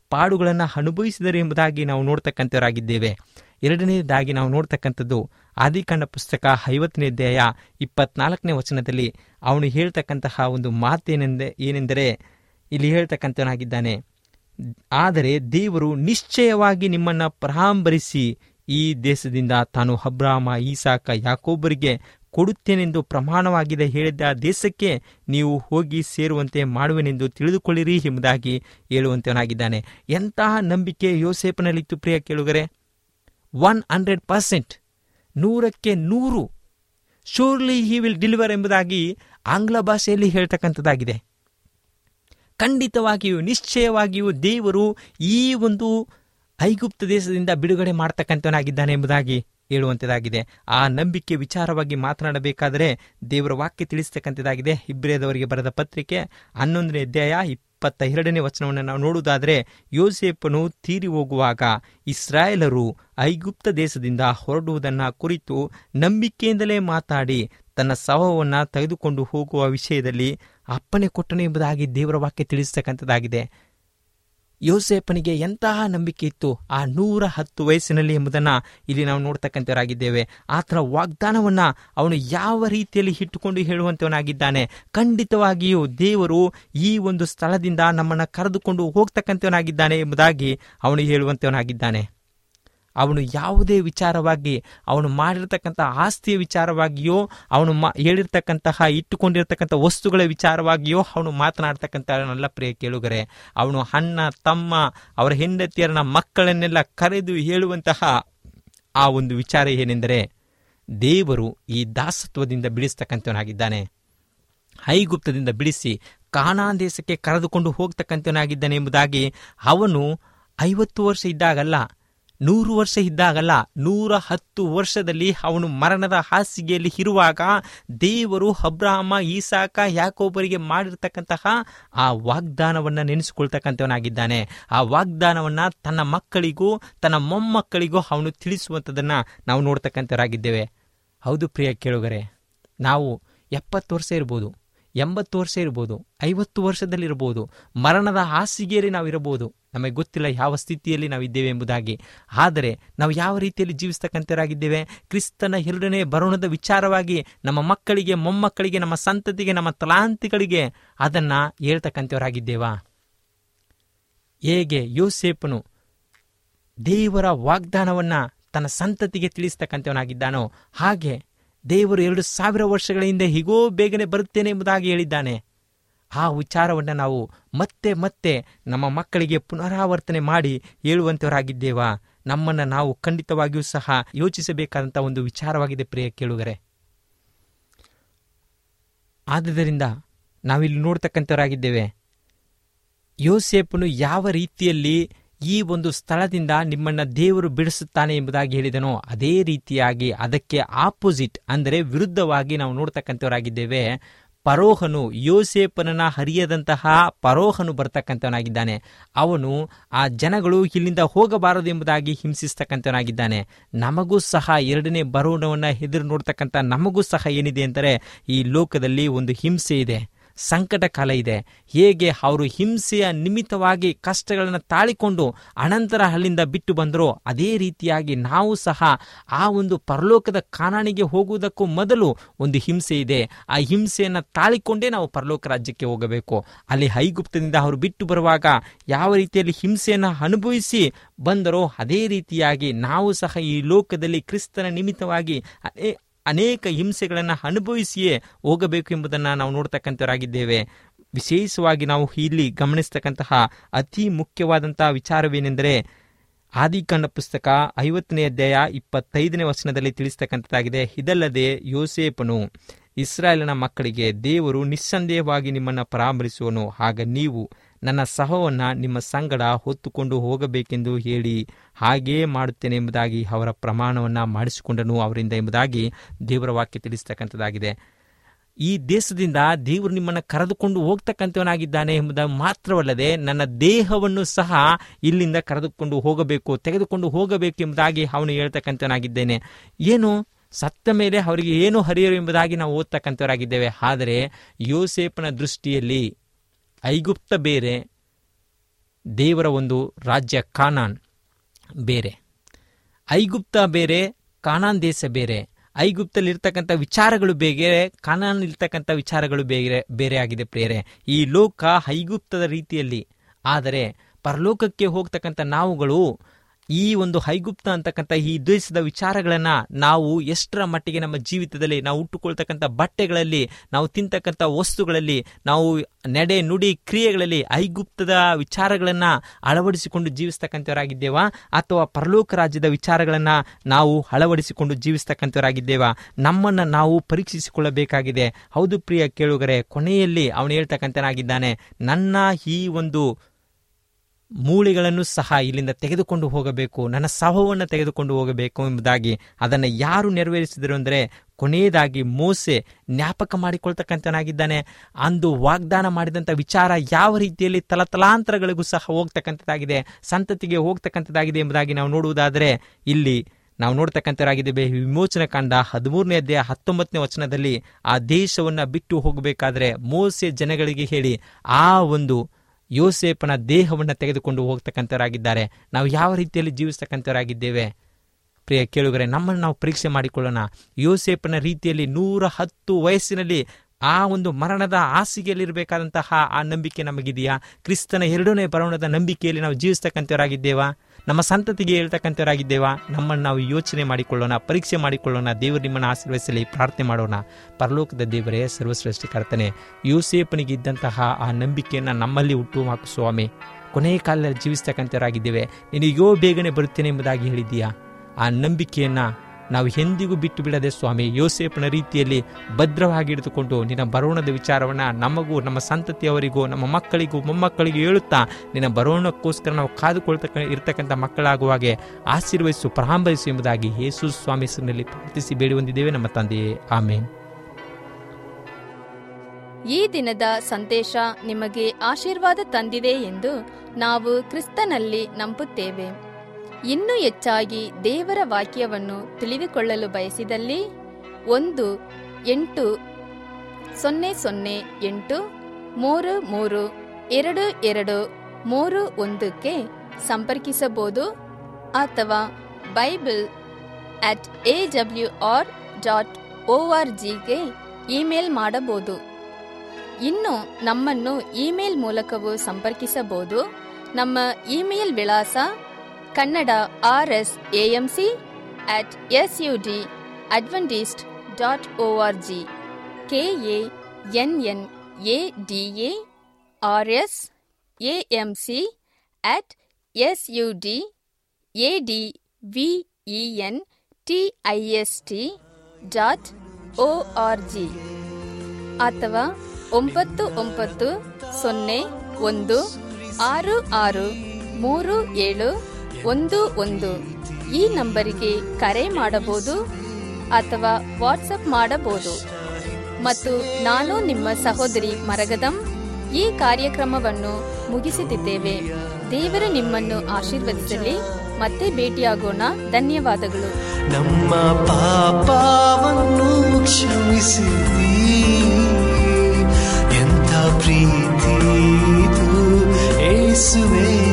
ಪಾಡುಗಳನ್ನು ಅನುಭವಿಸಿದರು ಎಂಬುದಾಗಿ ನಾವು ನೋಡ್ತಕ್ಕಂಥವರಾಗಿದ್ದೇವೆ ಎರಡನೇದಾಗಿ ನಾವು ನೋಡ್ತಕ್ಕಂಥದ್ದು ಆದಿಕಾಂಡ ಪುಸ್ತಕ ಐವತ್ತನೇ ಅಧ್ಯಾಯ ಇಪ್ಪತ್ನಾಲ್ಕನೇ ವಚನದಲ್ಲಿ ಅವನು ಹೇಳ್ತಕ್ಕಂತಹ ಒಂದು ಮಾತೇನೆಂದೆ ಏನೆಂದರೆ ಇಲ್ಲಿ ಹೇಳ್ತಕ್ಕಂಥವನಾಗಿದ್ದಾನೆ ಆದರೆ ದೇವರು ನಿಶ್ಚಯವಾಗಿ ನಿಮ್ಮನ್ನು ಪರಾಂಬರಿಸಿ ಈ ದೇಶದಿಂದ ತಾನು ಅಬ್ರಾಮ ಈಸಾಕ ಯಾಕೋಬರಿಗೆ ಕೊಡುತ್ತೇನೆಂದು ಪ್ರಮಾಣವಾಗಿದೆ ಹೇಳಿದ ದೇಶಕ್ಕೆ ನೀವು ಹೋಗಿ ಸೇರುವಂತೆ ಮಾಡುವೆನೆಂದು ತಿಳಿದುಕೊಳ್ಳಿರಿ ಎಂಬುದಾಗಿ ಹೇಳುವಂತವನಾಗಿದ್ದಾನೆ ಎಂತಹ ನಂಬಿಕೆ ಯೋಸೇಪನಲ್ಲಿತ್ತು ಪ್ರಿಯ ಕೇಳುಗರೆ ಒನ್ ಹಂಡ್ರೆಡ್ ಪರ್ಸೆಂಟ್ ನೂರಕ್ಕೆ ನೂರು ಶೋರ್ಲಿ ಹಿ ವಿಲ್ ಡಿಲಿವರ್ ಎಂಬುದಾಗಿ ಆಂಗ್ಲ ಭಾಷೆಯಲ್ಲಿ ಹೇಳ್ತಕ್ಕಂಥದ್ದಾಗಿದೆ ಖಂಡಿತವಾಗಿಯೂ ನಿಶ್ಚಯವಾಗಿಯೂ ದೇವರು ಈ ಒಂದು ಐಗುಪ್ತ ದೇಶದಿಂದ ಬಿಡುಗಡೆ ಮಾಡ್ತಕ್ಕಂಥವನಾಗಿದ್ದಾನೆ ಎಂಬುದಾಗಿ ಹೇಳುವಂಥದ್ದಾಗಿದೆ ಆ ನಂಬಿಕೆ ವಿಚಾರವಾಗಿ ಮಾತನಾಡಬೇಕಾದರೆ ದೇವರ ವಾಕ್ಯ ತಿಳಿಸ್ತಕ್ಕಂಥದ್ದಾಗಿದೆ ಇಬ್ರಿಯದವರಿಗೆ ಬರೆದ ಪತ್ರಿಕೆ ಹನ್ನೊಂದನೇ ಅಧ್ಯಾಯ ಇಪ್ಪತ್ತ ಎರಡನೇ ವಚನವನ್ನು ನಾವು ನೋಡುವುದಾದರೆ ಯೋಸೇಪನು ತೀರಿ ಹೋಗುವಾಗ ಇಸ್ರಾಯೇಲರು ಐಗುಪ್ತ ದೇಶದಿಂದ ಹೊರಡುವುದನ್ನು ಕುರಿತು ನಂಬಿಕೆಯಿಂದಲೇ ಮಾತಾಡಿ ತನ್ನ ಶವವನ್ನು ತೆಗೆದುಕೊಂಡು ಹೋಗುವ ವಿಷಯದಲ್ಲಿ ಅಪ್ಪಣೆ ಕೊಟ್ಟನು ಎಂಬುದಾಗಿ ದೇವರ ವಾಕ್ಯ ತಿಳಿಸ್ತಕ್ಕಂಥದ್ದಾಗಿದೆ ಯೋಸೇಪನಿಗೆ ಎಂತಹ ನಂಬಿಕೆ ಇತ್ತು ಆ ನೂರ ಹತ್ತು ವಯಸ್ಸಿನಲ್ಲಿ ಎಂಬುದನ್ನು ಇಲ್ಲಿ ನಾವು ನೋಡ್ತಕ್ಕಂಥವರಾಗಿದ್ದೇವೆ ಆತನ ವಾಗ್ದಾನವನ್ನ ಅವನು ಯಾವ ರೀತಿಯಲ್ಲಿ ಇಟ್ಟುಕೊಂಡು ಹೇಳುವಂತವನಾಗಿದ್ದಾನೆ ಖಂಡಿತವಾಗಿಯೂ ದೇವರು ಈ ಒಂದು ಸ್ಥಳದಿಂದ ನಮ್ಮನ್ನು ಕರೆದುಕೊಂಡು ಹೋಗ್ತಕ್ಕಂಥವನಾಗಿದ್ದಾನೆ ಎಂಬುದಾಗಿ ಅವನು ಹೇಳುವಂತವನಾಗಿದ್ದಾನೆ ಅವನು ಯಾವುದೇ ವಿಚಾರವಾಗಿ ಅವನು ಮಾಡಿರ್ತಕ್ಕಂಥ ಆಸ್ತಿಯ ವಿಚಾರವಾಗಿಯೋ ಅವನು ಮಾ ಹೇಳಿರ್ತಕ್ಕಂತಹ ಇಟ್ಟುಕೊಂಡಿರ್ತಕ್ಕಂಥ ವಸ್ತುಗಳ ವಿಚಾರವಾಗಿಯೋ ಅವನು ಮಾತನಾಡ್ತಕ್ಕಂಥ ಪ್ರಿಯ ಕೇಳುಗರೆ ಅವನು ಅಣ್ಣ ತಮ್ಮ ಅವರ ಹೆಂಡತಿಯರನ್ನ ಮಕ್ಕಳನ್ನೆಲ್ಲ ಕರೆದು ಹೇಳುವಂತಹ ಆ ಒಂದು ವಿಚಾರ ಏನೆಂದರೆ ದೇವರು ಈ ದಾಸತ್ವದಿಂದ ಬಿಡಿಸ್ತಕ್ಕಂಥವನಾಗಿದ್ದಾನೆ ಐಗುಪ್ತದಿಂದ ಬಿಡಿಸಿ ಕಾನಾನ್ ದೇಶಕ್ಕೆ ಕರೆದುಕೊಂಡು ಹೋಗ್ತಕ್ಕಂಥವನಾಗಿದ್ದಾನೆ ಎಂಬುದಾಗಿ ಅವನು ಐವತ್ತು ವರ್ಷ ಇದ್ದಾಗಲ್ಲ ನೂರು ವರ್ಷ ಇದ್ದಾಗಲ್ಲ ನೂರ ಹತ್ತು ವರ್ಷದಲ್ಲಿ ಅವನು ಮರಣದ ಹಾಸಿಗೆಯಲ್ಲಿ ಇರುವಾಗ ದೇವರು ಅಬ್ರಾಹಮ ಈಸಾಕ ಯಾಕೋಬರಿಗೆ ಮಾಡಿರ್ತಕ್ಕಂತಹ ಆ ವಾಗ್ದಾನವನ್ನು ನೆನೆಸಿಕೊಳ್ತಕ್ಕಂಥವನಾಗಿದ್ದಾನೆ ಆ ವಾಗ್ದಾನವನ್ನು ತನ್ನ ಮಕ್ಕಳಿಗೂ ತನ್ನ ಮೊಮ್ಮಕ್ಕಳಿಗೂ ಅವನು ತಿಳಿಸುವಂಥದ್ದನ್ನು ನಾವು ನೋಡ್ತಕ್ಕಂಥವರಾಗಿದ್ದೇವೆ ಹೌದು ಪ್ರಿಯ ಕೇಳುಗರೆ ನಾವು ಎಪ್ಪತ್ತು ವರ್ಷ ಇರ್ಬೋದು ಎಂಬತ್ತು ವರ್ಷ ಇರ್ಬೋದು ಐವತ್ತು ವರ್ಷದಲ್ಲಿರ್ಬೋದು ಮರಣದ ಹಾಸಿಗೆಯಲ್ಲಿ ನಾವು ಇರಬಹುದು ನಮಗೆ ಗೊತ್ತಿಲ್ಲ ಯಾವ ಸ್ಥಿತಿಯಲ್ಲಿ ನಾವು ಇದ್ದೇವೆ ಎಂಬುದಾಗಿ ಆದರೆ ನಾವು ಯಾವ ರೀತಿಯಲ್ಲಿ ಜೀವಿಸ್ತಕ್ಕಂಥವರಾಗಿದ್ದೇವೆ ಕ್ರಿಸ್ತನ ಎರಡನೇ ಬರೋಣದ ವಿಚಾರವಾಗಿ ನಮ್ಮ ಮಕ್ಕಳಿಗೆ ಮೊಮ್ಮಕ್ಕಳಿಗೆ ನಮ್ಮ ಸಂತತಿಗೆ ನಮ್ಮ ತಲಾಂತಿಗಳಿಗೆ ಅದನ್ನ ಹೇಳ್ತಕ್ಕಂಥವರಾಗಿದ್ದೇವಾ ಹೇಗೆ ಯೋಸೇಪನು ದೇವರ ವಾಗ್ದಾನವನ್ನ ತನ್ನ ಸಂತತಿಗೆ ತಿಳಿಸ್ತಕ್ಕಂಥವನಾಗಿದ್ದಾನೋ ಹಾಗೆ ದೇವರು ಎರಡು ಸಾವಿರ ವರ್ಷಗಳ ಹಿಂದೆ ಹೀಗೋ ಬೇಗನೆ ಬರುತ್ತೇನೆ ಎಂಬುದಾಗಿ ಹೇಳಿದ್ದಾನೆ ಆ ವಿಚಾರವನ್ನು ನಾವು ಮತ್ತೆ ಮತ್ತೆ ನಮ್ಮ ಮಕ್ಕಳಿಗೆ ಪುನರಾವರ್ತನೆ ಮಾಡಿ ಹೇಳುವಂತವರಾಗಿದ್ದೇವಾ ನಮ್ಮನ್ನು ನಾವು ಖಂಡಿತವಾಗಿಯೂ ಸಹ ಯೋಚಿಸಬೇಕಾದಂಥ ಒಂದು ವಿಚಾರವಾಗಿದೆ ಪ್ರಿಯ ಕೇಳುಗರೆ ಆದುದರಿಂದ ನಾವಿಲ್ಲಿ ನೋಡ್ತಕ್ಕಂಥವರಾಗಿದ್ದೇವೆ ಯೋಸೇಪನು ಯಾವ ರೀತಿಯಲ್ಲಿ ಈ ಒಂದು ಸ್ಥಳದಿಂದ ನಿಮ್ಮನ್ನ ದೇವರು ಬಿಡಿಸುತ್ತಾನೆ ಎಂಬುದಾಗಿ ಹೇಳಿದನೋ ಅದೇ ರೀತಿಯಾಗಿ ಅದಕ್ಕೆ ಆಪೋಸಿಟ್ ಅಂದರೆ ವಿರುದ್ಧವಾಗಿ ನಾವು ನೋಡ್ತಕ್ಕಂಥವರಾಗಿದ್ದೇವೆ ಪರೋಹನು ಯೋಸೇಪನನ್ನ ಹರಿಯದಂತಹ ಪರೋಹನು ಬರ್ತಕ್ಕಂಥವನಾಗಿದ್ದಾನೆ ಅವನು ಆ ಜನಗಳು ಇಲ್ಲಿಂದ ಹೋಗಬಾರದು ಎಂಬುದಾಗಿ ಹಿಂಸಿಸ್ತಕ್ಕಂಥವನಾಗಿದ್ದಾನೆ ನಮಗೂ ಸಹ ಎರಡನೇ ಬರೋಣವನ್ನ ಎದುರು ನೋಡ್ತಕ್ಕಂಥ ನಮಗೂ ಸಹ ಏನಿದೆ ಅಂದರೆ ಈ ಲೋಕದಲ್ಲಿ ಒಂದು ಹಿಂಸೆ ಇದೆ ಸಂಕಟ ಕಾಲ ಇದೆ ಹೇಗೆ ಅವರು ಹಿಂಸೆಯ ನಿಮಿತ್ತವಾಗಿ ಕಷ್ಟಗಳನ್ನು ತಾಳಿಕೊಂಡು ಅನಂತರ ಅಲ್ಲಿಂದ ಬಿಟ್ಟು ಬಂದರೋ ಅದೇ ರೀತಿಯಾಗಿ ನಾವು ಸಹ ಆ ಒಂದು ಪರಲೋಕದ ಕಾನಾಣಿಗೆ ಹೋಗುವುದಕ್ಕೂ ಮೊದಲು ಒಂದು ಹಿಂಸೆ ಇದೆ ಆ ಹಿಂಸೆಯನ್ನು ತಾಳಿಕೊಂಡೇ ನಾವು ಪರಲೋಕ ರಾಜ್ಯಕ್ಕೆ ಹೋಗಬೇಕು ಅಲ್ಲಿ ಹೈಗುಪ್ತದಿಂದ ಅವರು ಬಿಟ್ಟು ಬರುವಾಗ ಯಾವ ರೀತಿಯಲ್ಲಿ ಹಿಂಸೆಯನ್ನು ಅನುಭವಿಸಿ ಬಂದರೋ ಅದೇ ರೀತಿಯಾಗಿ ನಾವು ಸಹ ಈ ಲೋಕದಲ್ಲಿ ಕ್ರಿಸ್ತನ ನಿಮಿತ್ತವಾಗಿ ಅನೇ ಅನೇಕ ಹಿಂಸೆಗಳನ್ನು ಅನುಭವಿಸಿಯೇ ಹೋಗಬೇಕು ಎಂಬುದನ್ನು ನಾವು ನೋಡ್ತಕ್ಕಂಥವರಾಗಿದ್ದೇವೆ ವಿಶೇಷವಾಗಿ ನಾವು ಇಲ್ಲಿ ಗಮನಿಸ್ತಕ್ಕಂತಹ ಅತಿ ಮುಖ್ಯವಾದಂತಹ ವಿಚಾರವೇನೆಂದರೆ ಆದಿಕಾಂಡ ಪುಸ್ತಕ ಐವತ್ತನೇ ಅಧ್ಯಾಯ ಇಪ್ಪತ್ತೈದನೇ ವಚನದಲ್ಲಿ ತಿಳಿಸ್ತಕ್ಕಂಥದ್ದಾಗಿದೆ ಇದಲ್ಲದೆ ಯೋಸೇಪನು ಇಸ್ರಾಯೇಲಿನ ಮಕ್ಕಳಿಗೆ ದೇವರು ನಿಸ್ಸಂದೇಹವಾಗಿ ನಿಮ್ಮನ್ನು ಪರಾಮರಿಸುವನು ಆಗ ನೀವು ನನ್ನ ಸಹವನ್ನ ನಿಮ್ಮ ಸಂಗಡ ಹೊತ್ತುಕೊಂಡು ಹೋಗಬೇಕೆಂದು ಹೇಳಿ ಹಾಗೇ ಮಾಡುತ್ತೇನೆ ಎಂಬುದಾಗಿ ಅವರ ಪ್ರಮಾಣವನ್ನು ಮಾಡಿಸಿಕೊಂಡನು ಅವರಿಂದ ಎಂಬುದಾಗಿ ದೇವರ ವಾಕ್ಯ ತಿಳಿಸ್ತಕ್ಕಂಥದ್ದಾಗಿದೆ ಈ ದೇಶದಿಂದ ದೇವರು ನಿಮ್ಮನ್ನು ಕರೆದುಕೊಂಡು ಹೋಗ್ತಕ್ಕಂಥವನಾಗಿದ್ದಾನೆ ಎಂಬುದ ಮಾತ್ರವಲ್ಲದೆ ನನ್ನ ದೇಹವನ್ನು ಸಹ ಇಲ್ಲಿಂದ ಕರೆದುಕೊಂಡು ಹೋಗಬೇಕು ತೆಗೆದುಕೊಂಡು ಹೋಗಬೇಕು ಎಂಬುದಾಗಿ ಅವನು ಹೇಳ್ತಕ್ಕಂಥವನಾಗಿದ್ದೇನೆ ಏನು ಸತ್ತ ಮೇಲೆ ಅವರಿಗೆ ಏನು ಹರಿಯರು ಎಂಬುದಾಗಿ ನಾವು ಓದ್ತಕ್ಕಂಥವರಾಗಿದ್ದೇವೆ ಆದರೆ ಯೋಸೇಪನ ದೃಷ್ಟಿಯಲ್ಲಿ ಐಗುಪ್ತ ಬೇರೆ ದೇವರ ಒಂದು ರಾಜ್ಯ ಕಾನಾನ್ ಬೇರೆ ಐಗುಪ್ತ ಬೇರೆ ಕಾನಾನ್ ದೇಶ ಬೇರೆ ಐಗುಪ್ತಲ್ಲಿರ್ತಕ್ಕಂಥ ವಿಚಾರಗಳು ಬೇರೆ ಕಾನಾನ್ ಇರ್ತಕ್ಕಂಥ ವಿಚಾರಗಳು ಬೇರೆ ಬೇರೆ ಆಗಿದೆ ಪ್ರೇರೆ ಈ ಲೋಕ ಐಗುಪ್ತದ ರೀತಿಯಲ್ಲಿ ಆದರೆ ಪರಲೋಕಕ್ಕೆ ಹೋಗ್ತಕ್ಕಂಥ ನಾವುಗಳು ಈ ಒಂದು ಹೈಗುಪ್ತ ಅಂತಕ್ಕಂಥ ಈ ದ್ವೇಷದ ವಿಚಾರಗಳನ್ನ ನಾವು ಎಷ್ಟರ ಮಟ್ಟಿಗೆ ನಮ್ಮ ಜೀವಿತದಲ್ಲಿ ನಾವು ಉಟ್ಟುಕೊಳ್ತಕ್ಕಂಥ ಬಟ್ಟೆಗಳಲ್ಲಿ ನಾವು ತಿಂತಕ್ಕಂಥ ವಸ್ತುಗಳಲ್ಲಿ ನಾವು ನಡೆ ನುಡಿ ಕ್ರಿಯೆಗಳಲ್ಲಿ ಐಗುಪ್ತದ ವಿಚಾರಗಳನ್ನ ಅಳವಡಿಸಿಕೊಂಡು ಜೀವಿಸ್ತಕ್ಕಂಥವರಾಗಿದ್ದೇವಾ ಅಥವಾ ಪರಲೋಕ ರಾಜ್ಯದ ವಿಚಾರಗಳನ್ನ ನಾವು ಅಳವಡಿಸಿಕೊಂಡು ಜೀವಿಸ್ತಕ್ಕಂಥವರಾಗಿದ್ದೇವಾ ನಮ್ಮನ್ನ ನಾವು ಪರೀಕ್ಷಿಸಿಕೊಳ್ಳಬೇಕಾಗಿದೆ ಹೌದು ಪ್ರಿಯ ಕೇಳುಗರೆ ಕೊನೆಯಲ್ಲಿ ಅವನು ಹೇಳ್ತಕ್ಕಂಥನಾಗಿದ್ದಾನೆ ನನ್ನ ಈ ಒಂದು ಮೂಳೆಗಳನ್ನು ಸಹ ಇಲ್ಲಿಂದ ತೆಗೆದುಕೊಂಡು ಹೋಗಬೇಕು ನನ್ನ ಸಹವನ್ನು ತೆಗೆದುಕೊಂಡು ಹೋಗಬೇಕು ಎಂಬುದಾಗಿ ಅದನ್ನು ಯಾರು ನೆರವೇರಿಸಿದರು ಅಂದರೆ ಕೊನೆಯದಾಗಿ ಮೋಸೆ ಜ್ಞಾಪಕ ಮಾಡಿಕೊಳ್ತಕ್ಕಂಥನಾಗಿದ್ದಾನೆ ಅಂದು ವಾಗ್ದಾನ ಮಾಡಿದಂಥ ವಿಚಾರ ಯಾವ ರೀತಿಯಲ್ಲಿ ತಲತಲಾಂತರಗಳಿಗೂ ಸಹ ಹೋಗ್ತಕ್ಕಂಥದ್ದಾಗಿದೆ ಸಂತತಿಗೆ ಹೋಗ್ತಕ್ಕಂಥದ್ದಾಗಿದೆ ಎಂಬುದಾಗಿ ನಾವು ನೋಡುವುದಾದರೆ ಇಲ್ಲಿ ನಾವು ನೋಡ್ತಕ್ಕಂಥರಾಗಿದ್ದೇವೆ ವಿಮೋಚನ ಕಾಂಡ ಹದಿಮೂರನೇ ಅಧ್ಯಾಯ ಹತ್ತೊಂಬತ್ತನೇ ವಚನದಲ್ಲಿ ಆ ದೇಶವನ್ನು ಬಿಟ್ಟು ಹೋಗಬೇಕಾದ್ರೆ ಮೋಸೆ ಜನಗಳಿಗೆ ಹೇಳಿ ಆ ಒಂದು ಯೋಸೇಪನ ದೇಹವನ್ನು ತೆಗೆದುಕೊಂಡು ಹೋಗ್ತಕ್ಕಂಥವರಾಗಿದ್ದಾರೆ ನಾವು ಯಾವ ರೀತಿಯಲ್ಲಿ ಜೀವಿಸ್ತಕ್ಕಂಥವರಾಗಿದ್ದೇವೆ ಪ್ರಿಯ ಕೇಳುಗರೆ ನಮ್ಮನ್ನು ನಾವು ಪರೀಕ್ಷೆ ಮಾಡಿಕೊಳ್ಳೋಣ ಯೋಸೇಪನ ರೀತಿಯಲ್ಲಿ ನೂರ ಹತ್ತು ವಯಸ್ಸಿನಲ್ಲಿ ಆ ಒಂದು ಮರಣದ ಹಾಸಿಗೆಯಲ್ಲಿರಬೇಕಾದಂತಹ ಆ ನಂಬಿಕೆ ನಮಗಿದೆಯಾ ಕ್ರಿಸ್ತನ ಎರಡನೇ ಬರೋಣದ ನಂಬಿಕೆಯಲ್ಲಿ ನಾವು ಜೀವಿಸ್ತಕ್ಕಂಥವರಾಗಿದ್ದೇವಾ ನಮ್ಮ ಸಂತತಿಗೆ ಹೇಳ್ತಕ್ಕಂಥವರಾಗಿದ್ದೇವಾ ನಮ್ಮನ್ನು ನಾವು ಯೋಚನೆ ಮಾಡಿಕೊಳ್ಳೋಣ ಪರೀಕ್ಷೆ ಮಾಡಿಕೊಳ್ಳೋಣ ದೇವರು ನಿಮ್ಮನ್ನು ಆಶೀರ್ವದಿಸಲಿ ಪ್ರಾರ್ಥನೆ ಮಾಡೋಣ ಪರಲೋಕದ ದೇವರೇ ಸರ್ವಶ್ರೇಷ್ಠಕರ್ತನೆ ಯೂಸೇಪನಿಗೆ ಇದ್ದಂತಹ ಆ ನಂಬಿಕೆಯನ್ನು ನಮ್ಮಲ್ಲಿ ಹುಟ್ಟು ಹಾಕು ಸ್ವಾಮಿ ಕೊನೆಯ ಕಾಲದಲ್ಲಿ ಜೀವಿಸ್ತಕ್ಕಂಥವರಾಗಿದ್ದೇವೆ ನೀನು ಯೋ ಬೇಗನೆ ಬರುತ್ತೇನೆ ಎಂಬುದಾಗಿ ಹೇಳಿದ್ದೀಯಾ ಆ ನಂಬಿಕೆಯನ್ನು ನಾವು ಎಂದಿಗೂ ಬಿಟ್ಟು ಬಿಡದೆ ಸ್ವಾಮಿ ಯೋಸೇಪನ ರೀತಿಯಲ್ಲಿ ಭದ್ರವಾಗಿ ಹಿಡಿದುಕೊಂಡು ನಿನ್ನ ಬರೋಣದ ವಿಚಾರವನ್ನು ನಮಗೂ ನಮ್ಮ ಸಂತತಿಯವರಿಗೂ ನಮ್ಮ ಮಕ್ಕಳಿಗೂ ಮೊಮ್ಮಕ್ಕಳಿಗೂ ಹೇಳುತ್ತಾ ನಿನ್ನ ಬರೋಣಕ್ಕೋಸ್ಕರ ನಾವು ಕಾದುಕೊಳ್ತಕ್ಕ ಇರತಕ್ಕಂಥ ಮಕ್ಕಳಾಗುವಾಗೆ ಆಶೀರ್ವದಿಸು ಪರಾಂಬರಿಸು ಎಂಬುದಾಗಿ ಯೇಸು ಸ್ವಾಮಿ ಹೆಸರಿನಲ್ಲಿ ಪ್ರಾರ್ಥಿಸಿ ಬೇಡಿ ಹೊಂದಿದ್ದೇವೆ ನಮ್ಮ ತಂದೆಯೇ ಆಮೇನ್ ಈ ದಿನದ ಸಂದೇಶ ನಿಮಗೆ ಆಶೀರ್ವಾದ ತಂದಿದೆ ಎಂದು ನಾವು ಕ್ರಿಸ್ತನಲ್ಲಿ ನಂಬುತ್ತೇವೆ ಇನ್ನೂ ಹೆಚ್ಚಾಗಿ ದೇವರ ವಾಕ್ಯವನ್ನು ತಿಳಿದುಕೊಳ್ಳಲು ಬಯಸಿದಲ್ಲಿ ಒಂದು ಎಂಟು ಸೊನ್ನೆ ಸೊನ್ನೆ ಎಂಟು ಮೂರು ಮೂರು ಎರಡು ಎರಡು ಮೂರು ಒಂದಕ್ಕೆ ಸಂಪರ್ಕಿಸಬಹುದು ಅಥವಾ Bible at A W R dot O R ಜಿಗೆ ಇಮೇಲ್ ಮಾಡಬಹುದು ಇನ್ನು ನಮ್ಮನ್ನು ಇಮೇಲ್ ಮೂಲಕವೂ ಸಂಪರ್ಕಿಸಬಹುದು ನಮ್ಮ ಇಮೇಲ್ ವಿಳಾಸ Kannada R S AMC at S U D Adventist dot O R G K A N N A D A R S A M C at S U D A D V E N T I S T dot O R G ಅಥವಾ ಒಂಬತ್ತು ಒಂಬತ್ತು ಸೊನ್ನೆ ಒಂದು ಆರು ಆರು ಮೂರು ಏಳು ಒಂದು ಒಂದು ಈ ನಂಬರಿಗೆ ಕರೆ ಮಾಡಬಹುದು ಅಥವಾ ವಾಟ್ಸಪ್ ಮಾಡಬಹುದು ಮತ್ತು ನಾನು ನಿಮ್ಮ ಸಹೋದರಿ ಮರಗದಂ ಈ ಕಾರ್ಯಕ್ರಮವನ್ನು ಮುಗಿಸುತ್ತಿದ್ದೇವೆ ದೇವರು ನಿಮ್ಮನ್ನು ಆಶೀರ್ವದಿಸಲಿ ಮತ್ತೆ ಭೇಟಿಯಾಗೋಣ ಧನ್ಯವಾದಗಳು ನಮ್ಮ ಪಾಪವನ್ನು ಕ್ಷಮಿಸಿದಿ ಎಂಥ ಪ್ರೀತಿ ಇದು ಏಸುವೆ